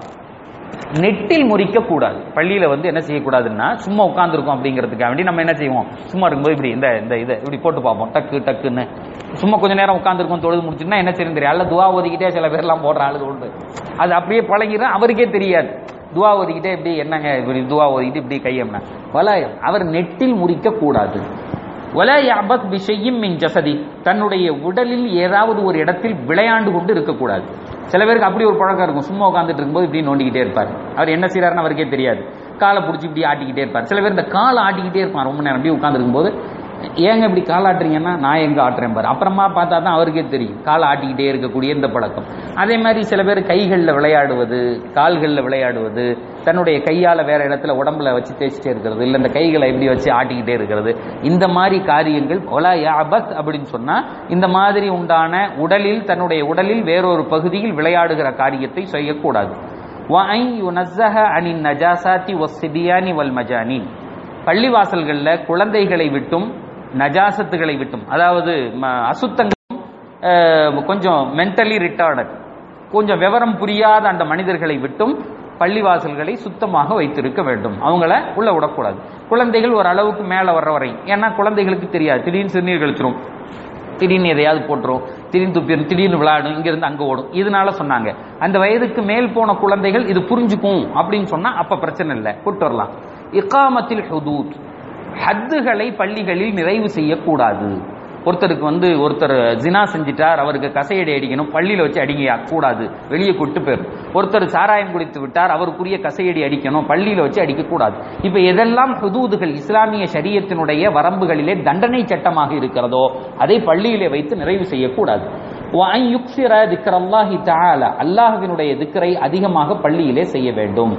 நெட்டில் முறிக்க கூடாது பள்ளியில வந்து என்ன செய்யக்கூடாதுன்னா சும்மா உட்காந்துருக்கோம் அப்படிங்கிறதுக்காக வேண்டி நம்ம என்ன செய்வோம் சும்மா இருக்கும்போது இப்படி இந்த இந்த இதை இப்படி போட்டு பார்ப்போம் டக்கு டக்குன்னு சும்மா கொஞ்ச நேரம் உட்காந்துருக்கோம் தொழுது முடிச்சுன்னா என்ன செய்யும் தெரியும் அல்ல துவா ஒதுக்கிட்டே சில பேர்லாம் போடுற ஆளுது உண்டு அது அப்படியே பழகிடும் அவருக்கே தெரியாது துவா ஒதுக்கிட்டே இப்படி என்னங்க இப்படி துவா ஒதுக்கிட்டு இப்படி கையம்னா வலாயம் அவர் நெட்டில் முறிக்க கூடாது வலா யாபத் பிஷையும் மின் ஜசதி தன்னுடைய உடலில் ஏதாவது ஒரு இடத்தில் விளையாண்டு கொண்டு இருக்கக்கூடாது சில பேருக்கு அப்படி ஒரு பழக்கம் இருக்கும் சும்மா உட்காந்துட்டு இருக்கும்போது இப்படி நோண்டிக்கிட்டே இருப்பார் அவர் என்ன செய்யறாருன்னு அவருக்கே தெரியாது காலை பிடிச்சி இப்படி ஆட்டிக்கிட்டே இருப்பார் சில பேர் இந்த காலை ஆட்டிக்கிட்டே இருப்பான் ரொம்ப நேரம் அப்படியே உட்காந்துருக்கும் போது ஏங்க இப்படி கால் ஆட்டுறீங்கன்னா நான் எங்க ஆட்டுறேன் பாரு அப்புறமா பார்த்தா தான் அவருக்கே தெரியும் கால் ஆட்டிக்கிட்டே இருக்கக்கூடிய இந்த பழக்கம் அதே மாதிரி சில பேர் கைகளில் விளையாடுவது கால்களில் விளையாடுவது தன்னுடைய கையால வேற இடத்துல உடம்புல வச்சு தேய்ச்சிட்டே இருக்கிறது இல்ல இந்த கைகளை எப்படி வச்சு ஆட்டிக்கிட்டே இருக்கிறது இந்த மாதிரி காரியங்கள் ஒலா யாபத் அப்படின்னு சொன்னா இந்த மாதிரி உண்டான உடலில் தன்னுடைய உடலில் வேறொரு பகுதியில் விளையாடுகிற காரியத்தை செய்யக்கூடாது وَأَنْ يُنَزَّهَ عَنِ النَّجَاسَاتِ وَالصِّبْيَانِ وَالْمَجَانِينِ பள்ளிவாசல்கள்ல குழந்தைகளை விட்டும் நஜாசத்துகளை விட்டும் அதாவது ம- அசுத்தங்களும் அஹ், கொஞ்சம் மென்டலி ரிட்டார்டட் கொஞ்சம் விவரம் புரியாத அந்த மனிதர்களை விட்டும் பள்ளிவாசல்களை சுத்தமாக வைத்திருக்க வேண்டும் அவங்கள உள்ள விடக்கூடாது குழந்தைகள் ஒரு அளவுக்கு மேல வர்ற வரை ஏன்னா குழந்தைகளுக்கு தெரியாது திடீர்னு சிறுநீர் கழிச்சிரும் திடீர்னு எதையாவது போட்டுரும் திடீர்னு துப்பிடும் திடீர்னு விளையாடும் இங்கிருந்து அங்க ஓடும் இதனால சொன்னாங்க அந்த வயதுக்கு மேல் போன குழந்தைகள் இது புரிஞ்சுக்கும் அப்படின்னு சொன்னா அப்ப பிரச்சனை இல்லை கூட்டு வரலாம் இக்காமத்தில் ஹுதூத் ஹத்துகளை பள்ளிகளில் நிறைவு செய்யக்கூடாது ஒருத்தருக்கு வந்து ஒருத்தர் ஜினா செஞ்சிட்டார் அவருக்கு கசையடி அடிக்கணும் பள்ளியில வச்சு அடிங்க கூடாது வெளியே கூட்டு போயிரும் ஒருத்தர் சாராயம் குடித்து விட்டார் அவருக்குரிய கசையடி அடிக்கணும் பள்ளியில வச்சு அடிக்க கூடாது இப்ப எதெல்லாம் ஹுதூதுகள் இஸ்லாமிய ஷரியத்தினுடைய வரம்புகளிலே தண்டனை சட்டமாக இருக்கிறதோ அதை பள்ளியிலே வைத்து நிறைவு செய்யக்கூடாது وَأَنْ يُكْثِرَ ذِكْرَ اللَّهِ تَعَالَى அல்லாஹ்வினுடைய திக்ரை அதிகமாக பள்ளியிலே செய்ய வேண்டும்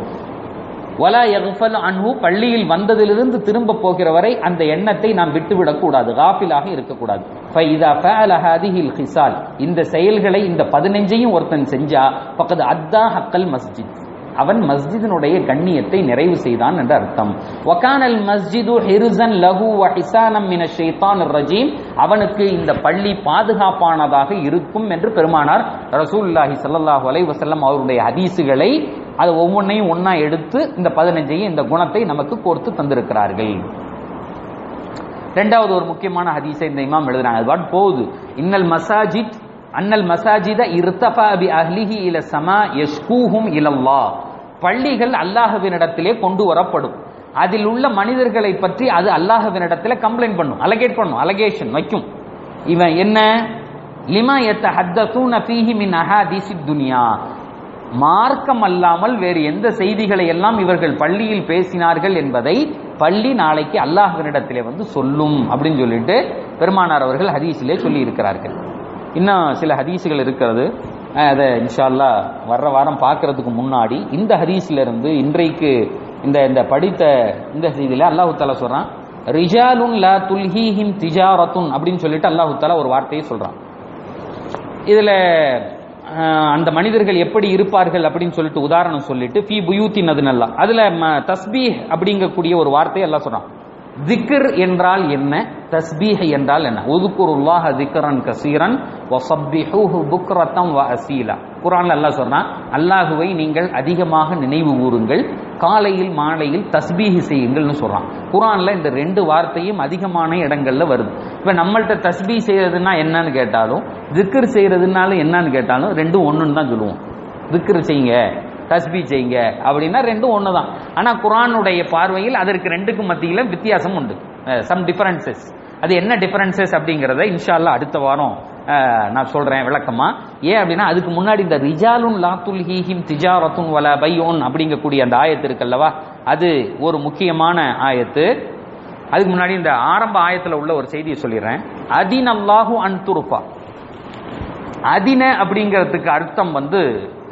வலா யக்ஃபல் அன்ஹு பள்ளியில் வந்ததிலிருந்து திரும்ப போகிற வரை அந்த எண்ணத்தை நாம் விட்டுவிடக் கூடாது காஃபிலாக இருக்கக்கூடாது ஃபைதா ஃபஅல ஹாதிஹில் ஹிசால் இந்த செயல்களை இந்த பதினஞ்சையும் ஒருத்தன் செஞ்சா பக்கத்து அத்தா ஹக்கல் மஸ்ஜித் அவன் மஸ்ஜிதினுடைய கண்ணியத்தை நிறைவு செய்தான் என்று அர்த்தம் வகானல் மஸ்ஜிது ஹிருசன் லஹு வ ஹிசானம் மின ஷைத்தான் ரஜீம் அவனுக்கு இந்த பள்ளி பாதுகாப்பானதாக இருக்கும் என்று பெருமானார் ரசூலுல்லாஹி ஸல்லல்லாஹு அலைஹி வஸல்லம் அவருடைய ஹதீஸுகளை அது ஒவ்வொன்றையும் ஒண்ணா எடுத்து இந்த பதினஞ்சையும் இந்த குணத்தை நமக்கு கோர்த்து தந்திருக்கிறார்கள் ரெண்டாவது ஒரு முக்கியமான ஹதீஸை இந்த இமாம் எழுதுறாங்க அது பாட்டு போகுது இன்னல் மசாஜித் அன்னல் மசாஜித இர்தஃபா பி அஹ்லிஹி இல சமா யஷ்கூஹும் இலல்லாஹ் பள்ளிகள் அல்லாஹ்வினிடத்திலே கொண்டு வரப்படும் அதில் உள்ள மனிதர்களை பற்றி அது அல்லாஹ்வினிடத்திலே கம்ப்ளைண்ட் பண்ணும் அலகேட் பண்ணும் அலகேஷன் வைக்கும் இவன் என்ன லிமா எத்த ஹத்தூன ஃபீஹி மின் அஹாதீசி துனியா மார்க்கம் அல்லாமல் வேறு எந்த செய்திகளை எல்லாம் இவர்கள் பள்ளியில் பேசினார்கள் என்பதை பள்ளி நாளைக்கு அல்லாஹ்வினிடத்திலே வந்து சொல்லும் அப்படின்னு சொல்லிட்டு பெருமானார் அவர்கள் ஹதீஸிலே சொல்லி இருக்கிறார்கள் இன்னும் சில ஹதீஸுகள் இருக்கிறது அஹ் அதை இன்ஷா அல்லாஹ் வர்ற வாரம் பார்க்கறதுக்கு முன்னாடி இந்த ஹதீஸ்ல இருந்து இன்றைக்கு இந்த இந்த படித்த இந்த செய்தியில அல்லாஹு தாலா சொல்றான் ரிஜாலுன் லா துல்ஹீஹிம் திஜாரத்துன் அப்படின்னு சொல்லிட்டு அல்லாஹு தாலா ஒரு வார்த்தையை சொல்றான் இதுல அஹ், அந்த மனிதர்கள் எப்படி இருப்பார்கள் அப்படின்னு சொல்லிட்டு உதாரணம் சொல்லிட்டு ஃபி புயூத்தின் அது நல்லா அதுல ம- தஸ்பீஹ் அப்படிங்கக்கூடிய ஒரு வார்த்தையை எல்லாம் சொல்றான் திக்ர் என்றால் என்ன தஸ்பீஹ் என்றால் என்ன உதுக்குருல்லாஹ திக்ரன் கசீரன் வசப்பிஹூஹு புக்ரத்தம் வ அசீலா குர்ஆன்ல அல்லாஹ் சொல்றான் அல்லாஹுவை நீங்கள் அதிகமாக நினைவு கூறுங்கள் காலையில் மாலையில் தஸ்பீஹ் செய்யுங்கள்னு சொல்றான் குர்ஆன்ல இந்த ரெண்டு வார்த்தையும் அதிகமான இடங்கள்ல வருது இப்ப நம்மள்ட்ட தஸ்பீஹ் செய்யறதுன்னா என்னன்னு கேட்டாலும் திக்ர் செய்யறதுனால என்னன்னு கேட்டாலும் ரெண்டும் ஒண்ணுன்னு தான் சொல்லுவோம் திக்ர் செய்யுங்க தஸ்பீ செய்யுங்க அப்படின்னா ரெண்டும் ஒன்று தான் ஆனால் குரானுடைய பார்வையில் அதற்கு ரெண்டுக்கும் மத்தியில் வித்தியாசம் உண்டு சம் டிஃபரன்சஸ் அது என்ன டிஃபரன்சஸ் அப்படிங்கிறத இன்ஷா அல்லாஹ் அடுத்த வாரம் அஹ், நான் சொல்றேன் விளக்கமா ஏன் அப்படின்னா அதுக்கு முன்னாடி இந்த ரிஜாலுன் லாத்துல் ஹீஹிம் திஜாரத்துன் வல பையோன் அப்படிங்கக்கூடிய அந்த ஆயத்து இருக்குல்லவா அது ஒரு முக்கியமான ஆயத்து அதுக்கு முன்னாடி இந்த ஆரம்ப ஆயத்துல உள்ள ஒரு செய்தியை சொல்லிடுறேன் அதின் அல்லாஹு அன் துருஃபா அதின அப்படிங்கிறதுக்கு அர்த்தம் வந்து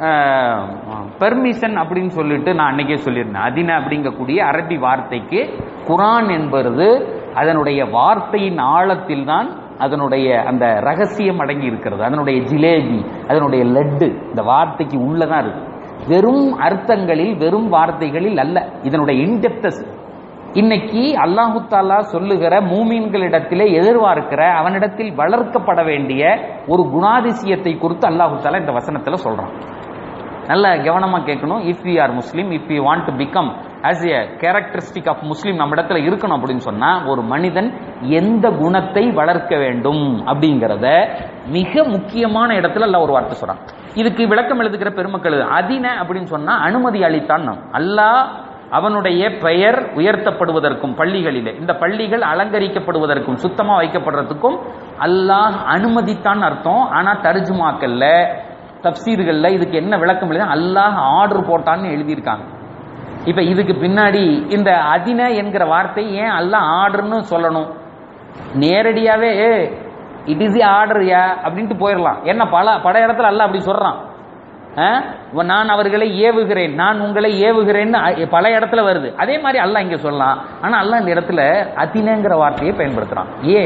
பெர்மிஷன் அப்படின்னு சொல்லிட்டு நான் அன்னைக்கே சொல்லியிருந்தேன் அதின அப்படிங்கக்கூடிய அரபி வார்த்தைக்கு குரான் என்பது அதனுடைய வார்த்தையின் ஆழத்தில் தான் அதனுடைய அந்த ரகசியம் அடங்கி இருக்கிறது அதனுடைய ஜிலேபி அதனுடைய லட்டு இந்த வார்த்தைக்கு உள்ளதான் இருக்கு வெறும் அர்த்தங்களில் வெறும் வார்த்தைகளில் அல்ல இதனுடைய இன்டெப்தஸ் இன்னைக்கு அல்லாஹு தாலா சொல்லுகிற மூமீன்களிடத்திலே எதிர்பார்க்கிற அவனிடத்தில் வளர்க்கப்பட வேண்டிய ஒரு குணாதிசயத்தை குறித்து அல்லாஹு தாலா இந்த வசனத்துல சொல்றான் நல்ல கவனமா கேட்கணும் if we are Muslim if you want to become as a characteristic of Muslim நம்ம இடத்துல இருக்கணும் அப்படின்னு சொன்னா ஒரு மனிதன் எந்த குணத்தை வளர்க்க வேண்டும் அப்படிங்கிறத மிக முக்கியமான இடத்துல எல்லாம் ஒரு வார்த்தை சொல்றான் இதுக்கு விளக்கம் எழுதுகிற பெருமக்கள் அதின அப்படின்னு சொன்னா அனுமதி அளித்தான் நாம். அல்லாஹ் அவனுடைய பெயர் உயர்த்தப்படுவதற்கும் பள்ளிகளிலே இந்த பள்ளிகள் அலங்கரிக்கப்படுவதற்கும் சுத்தமா வைக்கப்படுறதுக்கும் அல்லாஹ் அனுமதித்தான் அர்த்தம் ஆனா தர்ஜுமாக்கல்ல தப்சீர்கள்ல இதுக்கு என்ன விளக்கம் எழுதி அல்லாஹ் ஆர்டர் போட்டான்னு எழுதியிருக்காங்க இப்ப இதுக்கு பின்னாடி இந்த அதின என்கிற வார்த்தை ஏன் அல்லாஹ் ஆர்டர்னு சொல்லணும் நேரடியாவே இட் இஸ் ஆர்டர் யா அப்படின்ட்டு போயிடலாம் என்ன பல பல இடத்துல அல்லாஹ் அப்படி சொல்றான் அஹ், நான் அவர்களை ஏவுகிறேன் நான் உங்களை ஏவுகிறேன்னு அ- பல இடத்துல வருது அதே மாதிரி அல்லாஹ் இங்க சொல்லலாம் ஆனா அல்லாஹ் இந்த இடத்துல அதினங்கிற வார்த்தையை பயன்படுத்துறான் ஏ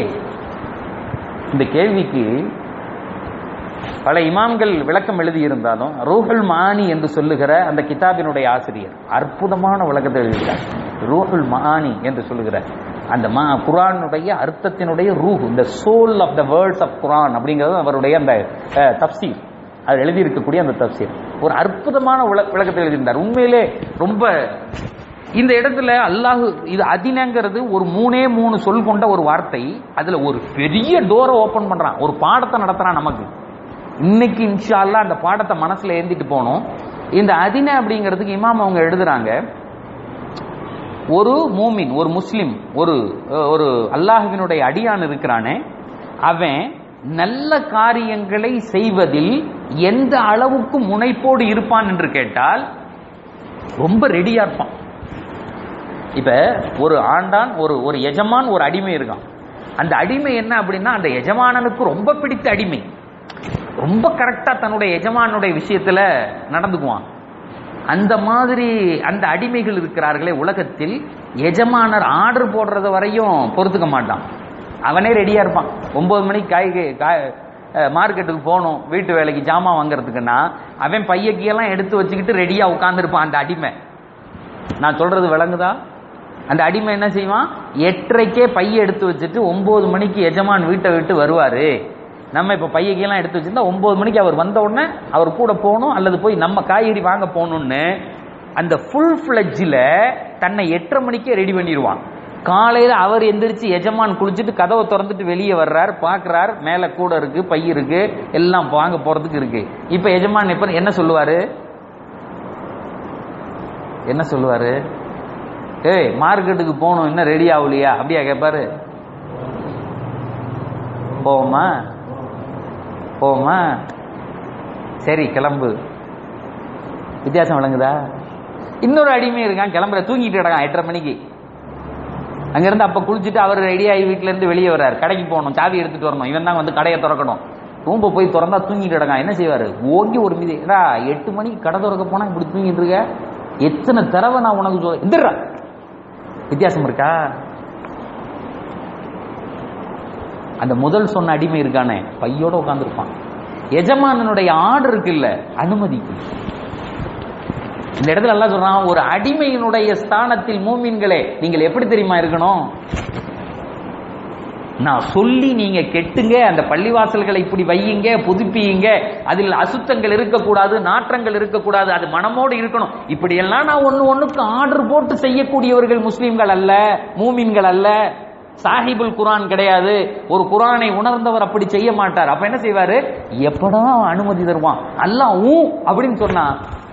இந்த கேள்விக்கு பல இமாம்கள் விளக்கம் எழுதியிருந்தாலும் ரூஹுல் மானி என்று சொல்லுகிற அந்த கிதாபினுடைய ஆசிரியர் அற்புதமான விளக்கத்தை எழுதுகிறார் ரூஹுல் மானி என்று சொல்லுகிற அந்த மா குரானுடைய அர்த்தத்தினுடைய ரூஹ் இந்த soul of the words of Quran அப்படிங்கிறது அவருடைய அந்த அஹ், தப்சீர் அது எழுதியிருக்கக்கூடிய அந்த தப்சீர் ஒரு அற்புதமான விள- விளக்கத்தை எழுதியிருந்தார் உண்மையிலே ரொம்ப இந்த இடத்துல அல்லாஹ் இது அதினங்கிறது ஒரு மூணே மூணு சொல் கொண்ட ஒரு வார்த்தை அதுல ஒரு பெரிய டோரை ஓபன் பண்றான் ஒரு பாடத்தை நடத்துறான் நமக்கு இன்னைக்கு இன்ஷா அல்லாஹ் அந்த பாடத்தை மனசுல ஏந்திட்டு போனோம் இந்த அதின அப்படிங்கிறதுக்கு இமாம் அவங்க எழுதுறாங்க ஒரு மூமின் ஒரு முஸ்லிம் ஒரு ஒரு அல்லாஹ்வினுடைய அடியான் இருக்கிறானே அவன் நல்ல காரியங்களை செய்வதில் எந்த அளவுக்கு முனைப்போடு இருப்பான் என்று கேட்டால் ரொம்ப ரெடியா இருப்பான் இப்ப ஒரு ஆண்டான் ஒரு ஒரு எஜமான் ஒரு அடிமை இருக்கான் அந்த அடிமை என்ன அப்படின்னா அந்த எஜமானனுக்கு ரொம்ப பிடித்த அடிமை ரொம்ப கரெக்டா தன்னுடைய எஜமானுடைய விஷயத்துல நடந்துக்குவான் அந்த மாதிரி அந்த அடிமைகள் இருக்கிறார்களே உலகத்தில் எஜமானர் ஆர்டர் போடுறது வரையும் பொறுத்துக்க மாட்டான் அவனே ரெடியா இருப்பான் ஒன்பது மணிக்கு காய் காய் மார்க்கெட்டுக்கு போகணும் வீட்டு வேலைக்கு ஜாமான் வாங்குறதுக்குன்னா அவன் பையக்கியெல்லாம் எடுத்து வச்சுக்கிட்டு ரெடியா உட்காந்துருப்பான் அந்த அடிமை நான் சொல்றது விளங்குதா அந்த அடிமை என்ன செய்வான் எட்டரைக்கே பைய எடுத்து வச்சுட்டு ஒன்பது மணிக்கு எஜமான் வீட்டை விட்டு வருவாரு நம்ம இப்ப பையக்கெல்லாம் எடுத்து வச்சிருந்தா ஒன்பது மணிக்கு அவர் வந்த உடனே அவர் கூட போகணும் அல்லது போய் நம்ம காய்கறி வாங்க போகணும்னு அந்த ஃபுல் ஃபிளஜ்ல தன்னை எட்டரை மணிக்கே ரெடி பண்ணிடுவான் காலையில அவர் எந்திரிச்சு எஜமான் குளிச்சுட்டு கதவை திறந்துட்டு வெளியே வர்றார் பாக்குறார் மேல கூட இருக்கு பை இருக்கு எல்லாம் வாங்க போறதுக்கு இருக்கு இப்ப எஜமான் இப்ப என்ன சொல்லுவாரு என்ன சொல்லுவாரு ஏய் மார்க்கெட்டுக்கு போகணும் இன்னும் ரெடி ஆகலையா அப்படியா கேட்பாரு போவோமா போவோமா சரி கிளம்பு வித்தியாசம் விளங்குதா இன்னொரு அடிமை இருக்கான் கிளம்புற தூங்கிட்டு கிடக்கான் எட்டரை மணிக்கு அங்கிருந்து அப்ப குளிச்சுட்டு அவர் ரெடி ஆகி வீட்டுல இருந்து வெளியே வர்றாரு கடைக்கு போகணும் சாவி எடுத்துட்டு வரணும் இவன் தான் வந்து கடையை திறக்கணும் ரூம்ப போய் திறந்தா தூங்கிட்டு கிடக்கான் என்ன செய்வாரு ஓங்கி ஒரு மீதி ஏடா எட்டு மணிக்கு கடை திறக்க போனா இப்படி தூங்கிட்டு இருக்க எத்தனை தடவை நான் உனக்கு சொல்ல எந்திரா வித்தியாசம் இருக்கா அந்த முதல் சொன்ன அடிமை இருக்கானே பையோட உட்காந்துருப்பான் எஜமானனுடைய ஆர்டர் இருக்குல்ல அனுமதிக்கு இந்த இடத்துல எல்லாம் சொல்றான் ஒரு அடிமையினுடைய ஸ்தானத்தில் மூமின்களே நீங்கள் எப்படி தெரியுமா இருக்கணும் நான் சொல்லி நீங்க கெட்டுங்க அந்த பள்ளிவாசல்களை இப்படி வையுங்க புதுப்பியுங்க அதில் அசுத்தங்கள் இருக்கக்கூடாது நாற்றங்கள் இருக்கக்கூடாது அது மனமோடு இருக்கணும் இப்படி எல்லாம் நான் ஒண்ணு ஒண்ணுக்கு ஆர்டர் போட்டு செய்யக்கூடியவர்கள் முஸ்லிம்கள் அல்ல மூமின்கள் அல்ல சாஹிபுல் குரான் கிடையாது ஒரு குரானை உணர்ந்தவர் அப்படி செய்ய மாட்டார் அப்ப என்ன செய்வாரு எப்படா அவன் அனுமதி தருவான் அல்லாஹ் ஊ அப்படின்னு சொன்னா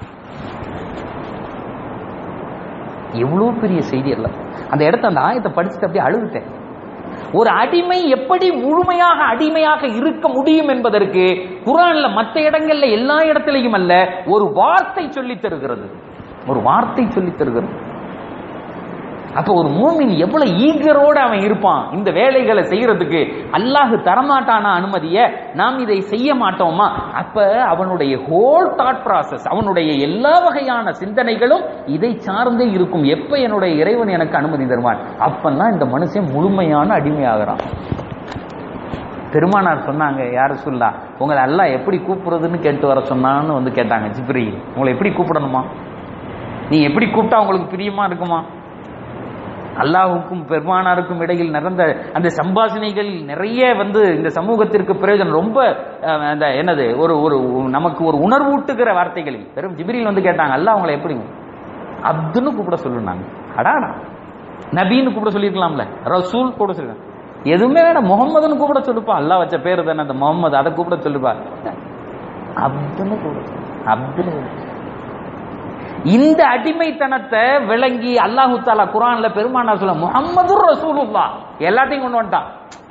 எவ்வளவு பெரிய செய்தி அல்ல அந்த இடத்த அந்த ஆயத்தை படிச்சுட்டு அப்படியே அழுதுட்டேன் ஒரு அடிமை எப்படி முழுமையாக அடிமையாக இருக்க முடியும் என்பதற்கு குரான்ல மற்ற இடங்கள்ல எல்லா இடத்திலையும் அல்ல ஒரு வார்த்தை சொல்லித் தருகிறது ஒரு வார்த்தை சொல்லித் தருகிறது அப்ப ஒரு மூமின் எவ்வளவு ஈகரோட அவன் இருப்பான் இந்த வேலைகளை செய்யறதுக்கு அல்லாஹ் தரமாட்டானா அனுமதிய நாம் இதை செய்ய மாட்டோமா அப்ப அவனுடைய ஹோல் தாட் ப்ராசஸ் அவனுடைய எல்லா வகையான சிந்தனைகளும் இதை சார்ந்தே இருக்கும் எப்ப என்னுடைய இறைவன் எனக்கு அனுமதி தருவான் அப்பதான் இந்த மனுஷன் முழுமையான அடிமையாகிறான் பெருமானார் சொன்னாங்க யார சொல்லா உங்களை அல்லாஹ் எப்படி கூப்பிடுறதுன்னு கேட்டு வர சொன்னான்னு வந்து கேட்டாங்க ஜிப்ரி உங்களை எப்படி கூப்பிடணுமா நீ எப்படி கூப்பிட்டா உங்களுக்கு பிரியமா இருக்குமா அல்லாஹுக்கும் பெருமானாருக்கும் இடையில் நடந்த அந்த சம்பாஷணைகள் நிறைய வந்து இந்த சமூகத்திற்கு பிரயோஜனம் ரொம்ப அஹ், அந்த என்னது ஒரு ஒரு நமக்கு ஒரு உணர்வூட்டுகிற வார்த்தைகளில் பெரும் ஜிபிரில் வந்து கேட்டாங்க அல்லாஹ் அவங்களை எப்படி அப்துன்னு கூப்பிட சொல்லுனாங்க அடாடா நபின்னு கூப்பிட சொல்லியிருக்கலாம்ல ரசூல் கூட சொல்லிருக்காங்க எதுவுமே வேணாம் முகம்மதுன்னு கூப்பிட சொல்லுப்பா அல்லாஹ் வச்ச பேர் தானே அந்த முகம்மது அதை கூப்பிட சொல்லுப்பா அப்துன்னு கூப்பிட சொல்லு. அப்துன்னு கூப்பிட இந்த அடிமைத்தனத்தை விளங்கி அல்லாஹு தாலா குரான்ல பெருமானா சொல்ல முகம்மது ரசூலுல்லா எல்லாத்தையும் கொண்டு வந்துட்டான்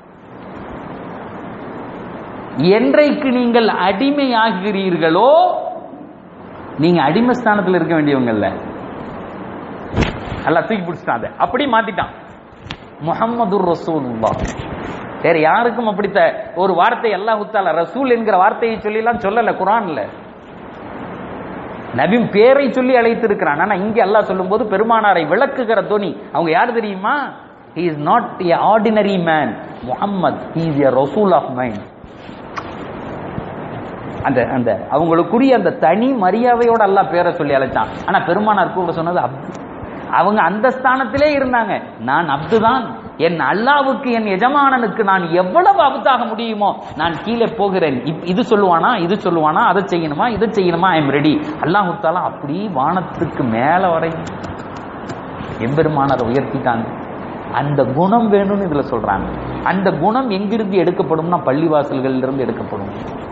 என்றைக்கு நீங்கள் அடிமை ஆகிறீர்களோ நீங்க அடிமை ஸ்தானத்தில் இருக்க வேண்டியவங்கல்ல அல்ல தூக்கி பிடிச்சிட்டான் அதை அப்படி மாத்திட்டான் முகம்மது ரசூலுல்லா வேற யாருக்கும் அப்படித்த ஒரு வார்த்தை அல்லாஹு தாலா ரசூல் என்கிற வார்த்தையை சொல்லிலாம் சொல்லல குரான்ல நபின் பேரை சொல்லி அழைத்திருக்கிறான் ஆனா இங்க அல்லாஹ் சொல்லும்போது பெருமானாரை விளக்குகிற துணி அவங்க யார் தெரியுமா he is not a ordinary man Muhammad he is a ரசூல் ஆஃப் மைண்ட் அந்த அந்த அவங்களுக்குரிய அந்த தனி மரியாதையோட அல்லாஹ் பேரை சொல்லி அழைச்சான் ஆனா பெருமானார் கூட சொன்னது அப்து அவங்க அந்த ஸ்தானத்திலே இருந்தாங்க நான் அப்துதான் என் அல்லாவுக்கு என் எஜமானனுக்கு நான் எவ்வளவு அபுத்தாக முடியுமோ நான் கீழே போகிறேன் இப்- இது சொல்லுவானா இது சொல்லுவானா அதை செய்யணுமா இதை செய்யணுமா ஐ எம் ரெடி அல்லாஹு தாலா அப்படி வானத்துக்கு மேல வரை எம்பெருமானரை உயர்த்திட்டாங்க அந்த குணம் வேணும்னு இதுல சொல்றாங்க அந்த குணம் எங்கிருந்து எடுக்கப்படும்னா பள்ளிவாசல்கள்ல இருந்து எடுக்கப்படும்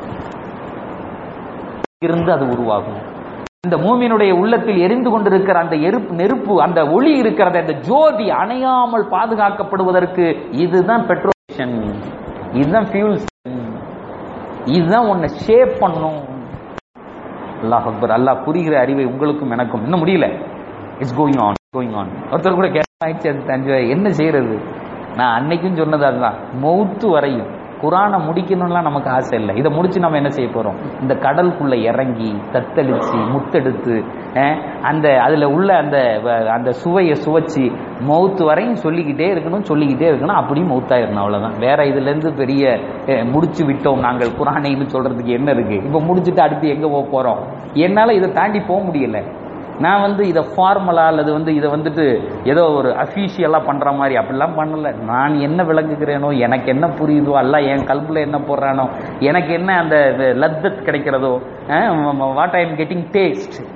இருந்து அது உருவாகும் இந்த மூமியினுடைய உள்ளத்தில் எரிந்து கொண்டிருக்கிற அந்த எருப்பு நெருப்பு அந்த ஒளி இருக்கிறது அந்த ஜோதி அணையாமல் பாதுகாக்கப்படுவதற்கு இதுதான் பெட்ரோல் இதுதான் ஃபியூல் இதுதான் உன்னை ஷேப் பண்ணும் அல்லாஹ் அக்பர் அல்லாஹ் புரிகிற அறிவை உங்களுக்கும் எனக்கும் இன்னும் முடியல it's going on going on ஒருத்தர் கூட கேட்டாச்சு அது தஞ்சை என்ன செய்யறது நான் அன்னைக்கும் சொன்னது அதுதான் மௌத்து வரையும் குரானை முடிக்கணும்லாம் நமக்கு ஆசை இல்லை இதை முடிச்சு நம்ம என்ன செய்ய போறோம் இந்த கடலுக்குள்ள இறங்கி தத்தளிச்சு முத்தெடுத்து அஹ், அந்த அதுல உள்ள அந்த வ- அந்த சுவையை சுவைச்சு மௌத்து வரையும் சொல்லிக்கிட்டே இருக்கணும் சொல்லிக்கிட்டே இருக்கணும் அப்படியும் மௌத்தாயிரணும் அவ்வளவுதான் வேற இதுல இருந்து பெரிய அஹ், முடிச்சு விட்டோம் நாங்கள் குரானைன்னு சொல்றதுக்கு என்ன இருக்கு இப்ப முடிச்சுட்டு அடுத்து எங்க போக போறோம் என்னால இதை தாண்டி போக முடியல நான் வந்து இதை ஃபார்மலா அல்லது வந்து இதை வந்துட்டு ஏதோ ஒரு அஃபீஷியலா பண்ற மாதிரி அப்படிலாம் பண்ணல நான் என்ன விளங்குகிறேனோ எனக்கு என்ன புரியுதோ அல்ல என் கல்புல என்ன போடுறானோ எனக்கு என்ன அந்த லத்தத் கிடைக்கிறதோ what I am getting taste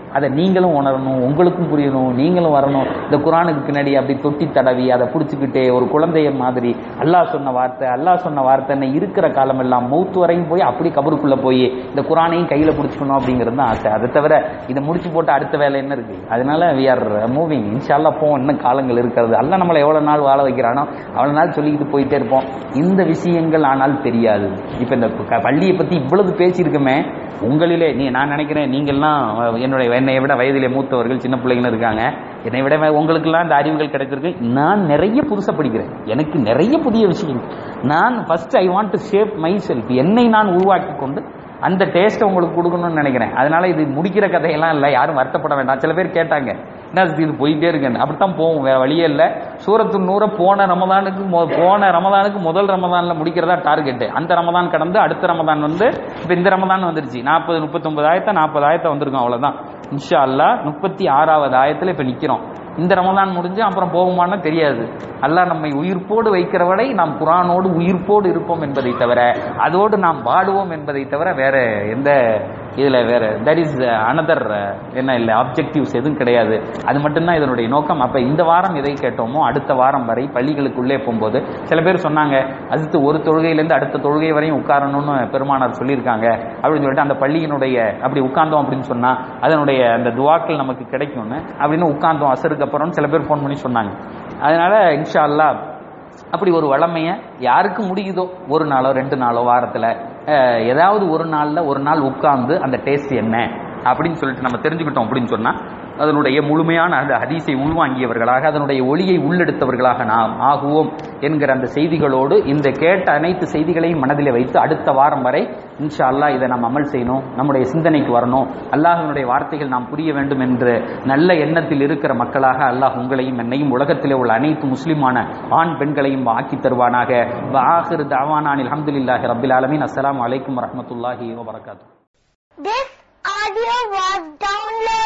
அதை நீங்களும் உணரணும் உங்களுக்கும் புரியணும் நீங்களும் வரணும் இந்த குரானுக்கு பின்னாடி அப்படி தொட்டி தடவி அதை பிடிச்சிக்கிட்டே ஒரு குழந்தைய மாதிரி அல்லாஹ் சொன்ன வார்த்தை அல்லாஹ் சொன்ன வார்த்தைன்னு இருக்கிற காலமெல்லாம் மௌத்து வரையும் போய் அப்படி கபருக்குள்ள போய் இந்த குரானையும் கையில பிடிச்சிக்கணும் அப்படிங்கிறது தான் ஆசை அதை தவிர இதை முடிச்சு போட்டு அடுத்த வேலை என்ன இருக்கு அதனால வி ஆர் மூவிங் இன்ஷால்லா போவோம் இன்னும் காலங்கள் இருக்கிறது அல்ல நம்மளை எவ்வளவு நாள் வாழ வைக்கிறானோ அவ்வளவு நாள் சொல்லிக்கிட்டு போயிட்டே இருப்போம் இந்த விஷயங்கள் ஆனால் தெரியாது இப்ப இந்த க- பள்ளியை பத்தி இவ்வளவு பேசியிருக்குமே உங்களிலே நீ நான் நினைக்கிறேன் நீங்கள்லாம் என்னுடைய என்னை விட வயதிலே மூத்தவர்கள் சின்ன பிள்ளைங்களும் இருக்காங்க என்னை விட வே- உங்களுக்கெல்லாம் இந்த அறிவுகள் கிடைச்சிருக்கு நான் நிறைய புதுசா படிக்கிறேன் எனக்கு நிறைய புதிய விஷயம் நான் first I want to shape myself என்னை நான் உருவாக்கி கொண்டு அந்த டேஸ்ட்டை உங்களுக்கு கொடுக்கணும்னு நினைக்கிறேன் அதனால இது முடிக்கிற கதையெல்லாம் இல்லை யாரும் வருத்தப்பட வேண்டாம் சில பேர் கேட்டாங்க என்ன இது இது போயிட்டே இருக்குன்னு அப்படித்தான் போவோம் வேற வழியே இல்லை சூரத்து நூற போன ரமதானுக்கு மொ- போன ரமதானுக்கு முதல் ரமதான்ல முடிக்கிறதா டார்கெட் அந்த ரமதான் கடந்து அடுத்த ரமதான் வந்து இப்ப இந்த ரமதான் வந்துருச்சு நாற்பது முப்பத்தொன்பது ஆயிரத்தை நாற்பது ஆயிரத்தை வந்திருக்கோம் அவ்வளவுதான் இன்ஷா அல்லாஹ் முப்பத்தி ஆறாவது ஆயத்துல இப்ப நிக்கிறோம் இந்த ரமதான் முடிஞ்சு அப்புறம் போகுமான்னு தெரியாது அல்லாஹ் நம்மை உயிர்ப்போடு வைக்கிற வரை நாம் குரானோடு உயிர்ப்போடு இருப்போம் என்பதை தவிர அதோடு நாம் வாடுவோம் என்பதை தவிர வேற எந்த இதுல வேற தட் இஸ் அனதர் என்ன இல்லை ஆப்ஜெக்டிவ்ஸ் எதுவும் கிடையாது அது மட்டும்தான் இதனுடைய நோக்கம் அப்ப இந்த வாரம் எதை கேட்டோமோ அடுத்த வாரம் வரை பள்ளிகளுக்குள்ளே போகும்போது சில பேர் சொன்னாங்க அடுத்து ஒரு தொழுகையிலேருந்து அடுத்த தொழுகை வரையும் உட்காரணும்னு பெருமானார் சொல்லியிருக்காங்க அப்படின்னு சொல்லிட்டு அந்த பள்ளியினுடைய அப்படி உட்கார்ந்தோம் அப்படின்னு சொன்னா அதனுடைய அந்த துவாக்கள் நமக்கு கிடைக்கும்னு அப்படின்னு உட்கார்ந்தோம் அசருக்கு அப்புறம் சில பேர் ஃபோன் பண்ணி சொன்னாங்க அதனால இன்ஷா அல்லாஹ் அப்படி ஒரு வளமையை யாருக்கு முடியுதோ ஒரு நாளோ ரெண்டு நாளோ வாரத்துல அஹ், ஏதாவது ஒரு நாள்ல ஒரு நாள் உட்கார்ந்து அந்த டேஸ்ட் என்ன அப்படின்னு சொல்லிட்டு நம்ம தெரிஞ்சுக்கிட்டோம் அப்படின்னு சொன்னா அதனுடைய முழுமையான அந்த ஹதீஸை உள்வாங்கியவர்களாக அதனுடைய ஒளியை உள்ளெடுத்தவர்களாக நாம் ஆகுவோம் என்கிற அந்த செய்திகளோடு இந்த கேட்ட அனைத்து செய்திகளையும் மனதிலே வைத்து அடுத்த வாரம் வரை இன்ஷா அல்லாஹ் இதை நாம் அமல் செய்யணும் நம்முடைய சிந்தனைக்கு வரணும் அல்லாஹ்வினுடைய வார்த்தைகள் நாம் புரிய வேண்டும் என்று நல்ல எண்ணத்தில் இருக்கிற மக்களாக அல்லாஹ் உங்களையும் என்னையும் உலகத்திலே உள்ள அனைத்து முஸ்லிமான ஆண் பெண்களையும் ஆக்கி தருவானாக ஆஹிர் தாவானானில் அல்ஹம்துலில்லாஹி ரப்பில் ஆலமீன் அஸ்ஸலாமு அலைக்கும் வரஹ்மத்துல்லாஹி வபரகாத்துஹு This audio was downloaded